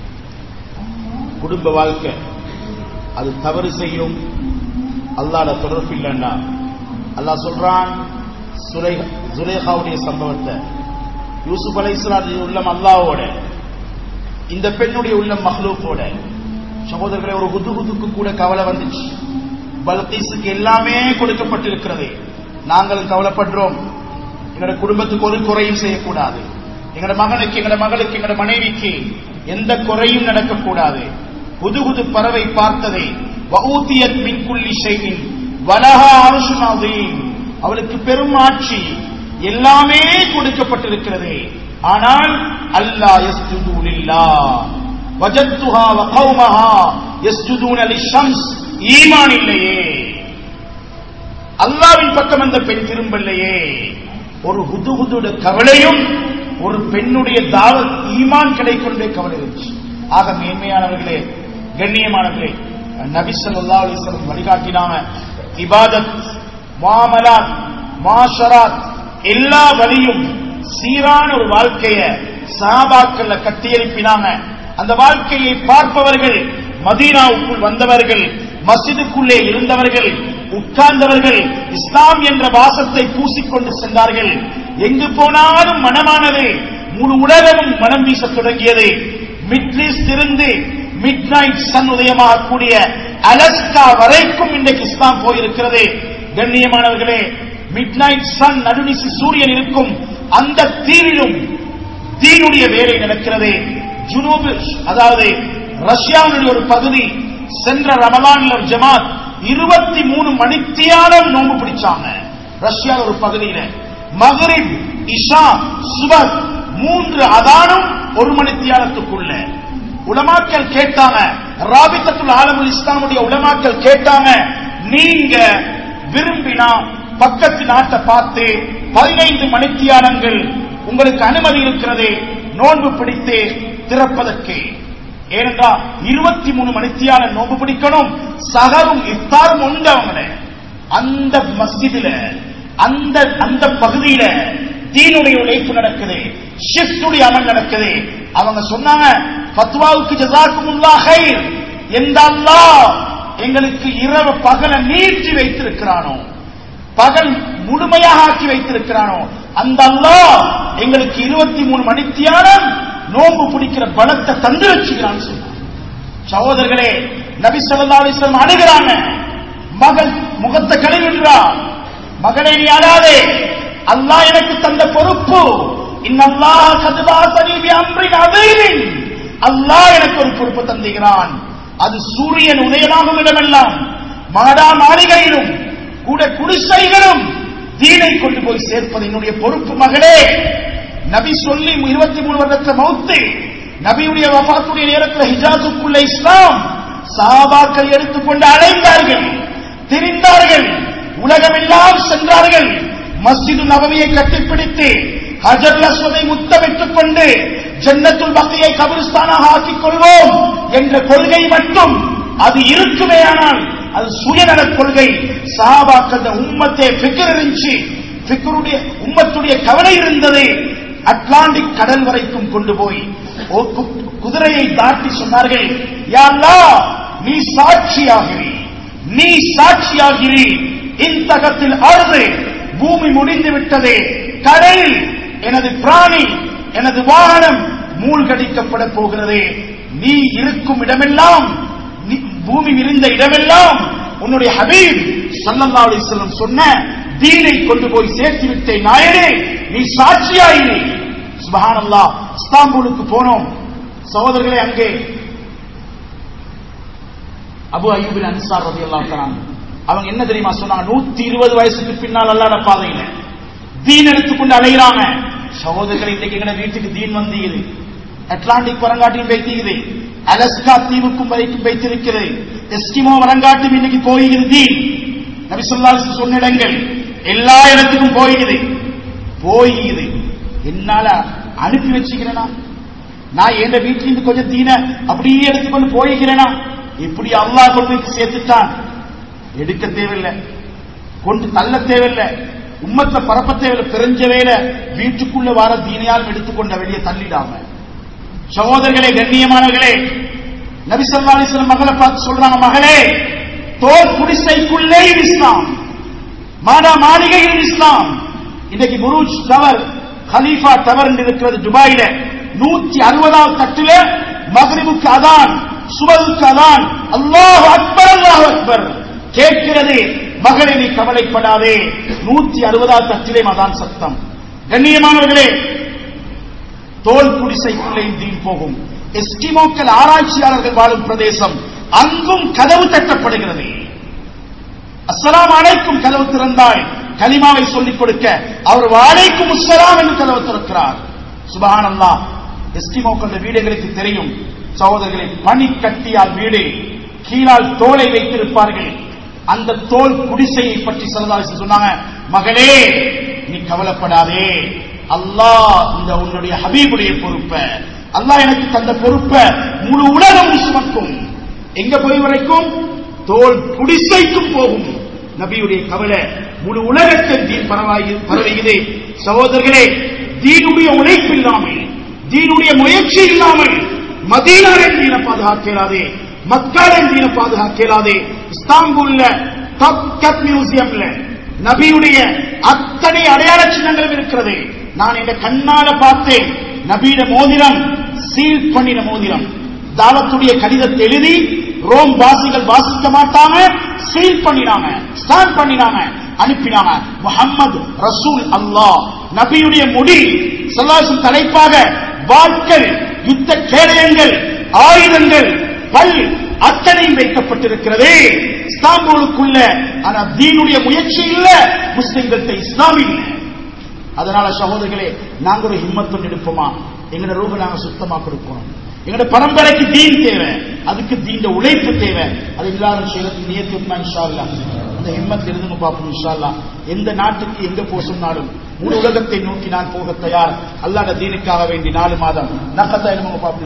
குடும்ப வாழ்க்கை அது தவறு செய்யும் அல்லாட தொடர்பு இல்லைன்னா அல்லாஹ் சொல்றான் சுலை சுலேகாவுடைய சம்பவத்தை யூசுப் அலை உள்ளம் அல்லாவோட இந்த பெண்ணுடைய உள்ளம் மஹ்லூக்கோட சகோதரர்களே ஒரு ஹுதுகுதுக்கு கூட கவலை வந்துச்சு பல்கீஸுக்கு எல்லாமே கொடுக்கப்பட்டிருக்கிறது நாங்களும் கவலைப்படுறோம் எங்களோட குடும்பத்துக்கு ஒரு குறையும் செய்யக்கூடாது எங்களோட மகனுக்கு எங்களோட மகளுக்கு எங்களோட மனைவிக்கு எந்த குறையும் நடக்கக்கூடாது புதுகுது பறவை பார்த்ததை வஊத்தியத் மின் குல்லி ஷைஇன் வலஹா அர்ஷுன் அதீம் அவளுக்கு பெரும் ஆட்சி எல்லாமே கொடுக்கப்பட்டிருக்கிறது ஆனால் அல்லாஹ் யஸ்ஜுது லில்லாஹ் வஜத்துஹா வ கௌமஹா யஸ்ஜுதூன லிஷம்ஸ் ஈமான் இல்லையே அல்லாவின் பக்கம் அந்த பெண் திரும்பலையே ஒரு ஹுதுகுதுட கவலையும் ஒரு பெண்ணுடைய தாவத் ஈமான் கிடைக்கொண்டே கவலை இருந்துச்சு ஆக மேன்மையானவர்களே கண்ணியமானவர்களே நபி ஸல்லல்லாஹு அலைஹி வஸல்லம் வழிகாட்டினாங்க இபாதத் முஆமலாத் மாஷராத் எல்லா வழியும் சீரான ஒரு வாழ்க்கைய சஹாபாக்கள்ல கட்டியெழுப்பினாங்க அந்த வாழ்க்கையை பார்ப்பவர்கள் மதீனாவுக்குள் வந்தவர்கள் மஸ்ஜிதுக்குள்ளே இருந்தவர்கள் உட்கார்ந்தவர்கள் இஸ்லாம் என்ற வாசத்தை பூசிக்கொண்டு சென்றார்கள் எங்கு போனாலும் மனமானது முழு உலகமும் மனம் வீசத் தொடங்கியது மிட்லீஸ்ட் இருந்து மிட் நைட் சன் உதயமாகக்கூடிய அலஸ்கா வரைக்கும் இன்றைக்கு இஸ்லாம் போயிருக்கிறது கண்ணியமானவர்களே மிட் நைட் சன் நடுநிசி சூரியன் இருக்கும் அந்த தீவிலும் தீனுடைய வேலை நடக்கிறது ஜுனூபு அதாவது ரஷ்யாவுடைய ஒரு பகுதி சென்ற ரமலான்ல ஒரு ஜமாத் இருபத்தி மூணு மணித்தியாலம் நோம்பு பிடிச்சாங்க ரஷ்யா ஒரு பகுதியில மகரிப் இஷா சுபத் மூன்று அதானும் ஒரு மணித்தியாலத்துக்குள்ள உலமாக்கள் கேட்டாங்க ராபித்தத்துல் ஆலமுல் இஸ்லாமுடைய உலமாக்கள் கேட்டாங்க நீங்க விரும்பினா பக்கத்து நாட்டை பார்த்து பதினைந்து மணித்தியாலங்கள் உங்களுக்கு அனுமதி இருக்கிறது நோன்பு பிடித்து திறப்பதற்கு ஏனென்றால் இருபத்தி மூணு மணித்தியான நோன்பு பிடிக்கணும் சகரும் இஃப்தாரும் உண்டு அவங்கள அந்த மஸ்ஜிதுல அந்த அந்த பகுதியில தீனுடைய உழைப்பு நடக்குது ஷிஃப்டுடைய அமல் நடக்குது அவங்க சொன்னாங்க ஃபத்வாவுக்கு ஜஸாக்குமுல்லா ஹைர் எந்த அல்லாஹ் எங்களுக்கு இரவு பகல நீட்டி வைத்திருக்கிறானோ பகல் முழுமையாக ஆக்கி வைத்திருக்கிறானோ அந்த அல்லாஹ் எங்களுக்கு இருபத்தி மூணு மணித்தியாலம் நோன்பு பிடிக்கிற பலத்தை தந்து வச்சுக்கிறான்னு சொன்னார் சகோதரர்களே நபி ஸல்லல்லாஹு அலைஹி வஸல்லம் அழுகிறாங்க மகள் முகத்தை கழுவிடுறான் மகளே நீ அழாதே அல்லாஹ் எனக்கு தந்த பொறுப்பு இன்னல்லாஹ் கதுபாசனி பி அம்ரின் அதீமின் அல்லாஹ் எனக்கு ஒரு பொறுப்பு தந்துகிறான் அது சூரியன் உதயமாகும் இடமெல்லாம் மாடா மாளிகையிலும் கூட குடிசைகளும் தீனை கொண்டு போய் சேர்ப்பது என்னுடைய பொறுப்பு மகளே நபி சொல்லி இருபத்தி மூணு வருடத்துல மௌத்து நபியுடைய வபாத்துடைய நேரத்தில் ஹிஜாசுக்குள்ள இஸ்லாம் சாபாக்கள் எடுத்துக்கொண்டு அலைந்தார்கள் திரிந்தார்கள் உலகமெல்லாம் சென்றார்கள் மஸ்ஜிது நபவியை கட்டிப்பிடித்து ஹஜர் அஸ்வதை முத்தமிட்டுக் கொண்டு ஜன்னத்துல் பக்தியை கபிரிஸ்தானாக ஆக்கிக் கொள்வோம் என்ற கொள்கை மட்டும் அது இருக்குமேயானால் அது சுயநல கொள்கை சஹாபாக்கள் உம்மத்தே ஃபிக்ர் இருந்துச்சு ஃபிக்ருடைய உம்மத்துடைய கவலை இருந்தது அட்லாண்டிக் கடல் வரைக்கும் கொண்டு போய் ஓ கு- குதிரையை தாட்டி சொன்னார்கள் யா அல்லாஹ் நீ சாட்சியாகிறீ நீ சாட்சியாகிறீ இந்தகத்தில் அழுது பூமி முடிந்து விட்டது கடல் எனது பிராணி எனது வாகனம் மூழ்கடிக்கப்பட போகிறது நீ இருக்கும் இடமெல்லாம் நீ- பூமி விரிந்த இடமெல்லாம் உன்னுடைய ஹபீப் ஸல்லல்லாஹு அலைஹி வஸல்லம் சொன்ன தீனை கொண்டு போய் சேர்த்து விட்டேன் நாயனே நீ சாட்சியாயிரு சுபஹானல்லாஹ் இஸ்தாம்பூலுக்கு போனோம் சகோதரர்களே அங்கே அபு அய்யூபின் அன்சார் ரதி எல்லாம் அவங்க என்ன தெரியுமா சொன்னாங்க நூத்தி இருபது வயசுக்கு பின்னால் அல்லாத பாதையில தீன் எடுத்துக்கொண்டு அலைகிறாங்க சகோதரர்கள் இன்னைக்கு எங்க வீட்டுக்கு தீன் வந்தீங்குது அட்லாண்டிக் வரங்காட்டியும் வைத்தீங்குது அலஸ்கா தீவுக்கும் வரைக்கும் வைத்திருக்கிறது எஸ்கிமோ வரங்காட்டும் இன்னைக்கு போகிறது தீன் நபிசுல்லாஸ் சொன்ன இடங்கள் எல்லா இடத்துக்கும் போயிடுது போயிடுது என்னால அனுப்பி வச்சுக்கிறேனா நான் என் வீட்டிலிருந்து கொஞ்சம் தீன அப்படியே எடுத்துக்கொண்டு போய்கிறேனா இப்படி அல்லாஹ் கொண்டு போய் சேர்த்துட்டான் எடுக்க தேவையில்லை கொண்டு தள்ள தேவையில்லை உம்மத்தை பரப்ப தேவையில்லை பெருஞ்ச வேலை வீட்டுக்குள்ள வார தீனையால் எடுத்துக்கொண்ட வெளியே தள்ளிடாம சகோதரர்களே கண்ணியமானவர்களே நபிசல்லா அலிஸ்லாம் மகளை பார்த்து சொல்றாங்க மகளே தோல் குடிசைக்குள்ளே இது இஸ்லாம் மாடா மாளிகையில் இஸ்லாம் இன்னைக்கு புரூஜ் டவர் ஹலீஃபா டவர் என்று இருக்கிறது துபாயில நூத்தி அறுபதாவது தட்டுல மகரிபுக்கு அதான் சுபதுக்கு அதான் அல்லாஹ் அக்பர் அல்லாஹ் அக்பர் கேட்கிறது மகளே நீ கவலைப்படாதே நூத்தி அறுபதாவது தட்டிலே அதான் சத்தம் கண்ணியமானவர்களே தோல் குடிசைக்குள்ளே தீன் போகும் எஸ்கிமோக்கள் ஆராய்ச்சியாளர்கள் வாழும் பிரதேசம் அங்கும் கதவு தட்டப்படுகிறது அஸ்ஸலாம் அலைக்கும் கதவு திறந்தாய் கலிமாவை சொல்லிக் கொடுக்க அவர் வாழைக்கும் அஸ்ஸலாம் என்று கதவு திறக்கிறார் சுபஹானல்லா எஸ்கிமோக்கள் வீடுகளுக்கு தெரியும் சகோதரர்களை பனி கட்டியால் வீடு கீழால் தோலை வைத்திருப்பார்கள் அந்த தோல் குடிசையை பற்றி சரதாசி சொன்னாங்க மகளே நீ கவலைப்படாதே அல்லாஹ் இந்த உன்னுடைய ஹபீபுடைய பொறுப்ப அல்லாஹ் எனக்கு தந்த பொறுப்ப முழு உலகம் சுமக்கும் எங்க போய் வரைக்கும் தோல் குடிசைக்கும் போகும் நபியுடைய கவலை முழு உலகத்தில் தீன் பரவாகி பரவுகிறது சகோதரர்களே தீனுடைய உழைப்பு இல்லாமல் தீனுடைய முயற்சி இல்லாமல் மதீனாவின் தீனை பாதுகாக்கலாதே மக்காவின் தீனை பாதுகாக்கலாதே இஸ்தாம்பூல்ல தப்கத் மியூசியம்ல நபியுடைய அத்தனை அடையாள சின்னங்களும் இருக்கிறது நான் இந்த கண்ணால பார்த்தேன் நபியிட மோதிரம் சீல் பண்ணின மோதிரம் தாவத்துடைய கடிதத்தை எழுதி ரோம் வாசிகள் வாசிக்க மாட்டாங்க சீல் பண்ணினாங்க ஸ்டாண்ட் பண்ணினாங்க அனுப்பினாங்க முகம்மது ரசூல் அல்லாஹ் நபியுடைய முடி சல்லாசும் தலைப்பாக வாட்கள் யுத்த கேடயங்கள் ஆயுதங்கள் பல் அத்தனையும் வைக்கப்பட்டிருக்கிறது இஸ்தாம்பூலுக்குள்ள ஆனா தீனுடைய முயற்சி இல்ல முஸ்லிம்கிட்ட இஸ்லாம் இல்லை அதனால சகோதரர்களே நாங்க ஒரு ஹிம்மத்தம் எடுப்போமா எங்கட ரூப நாங்க சுத்தமா கொடுக்கணும் எங்கட பரம்பரைக்கு தீன் தேவை அதுக்கு தீண்ட உழைப்பு தேவை அது எல்லாரும் செய்யறதுக்கு நியத்துமா இன்ஷா அல்லா அந்த ஹிம்மத் எழுதுங்க பார்ப்போம் இன்ஷா அல்லா எந்த நாட்டுக்கு எங்க போக சொன்னாலும் முழு உலகத்தை நோக்கி நான் போக தயார் அல்லாட தீனுக்காக வேண்டி நாலு மாதம் நகத்தை எழுதுங்க பார்ப்போம்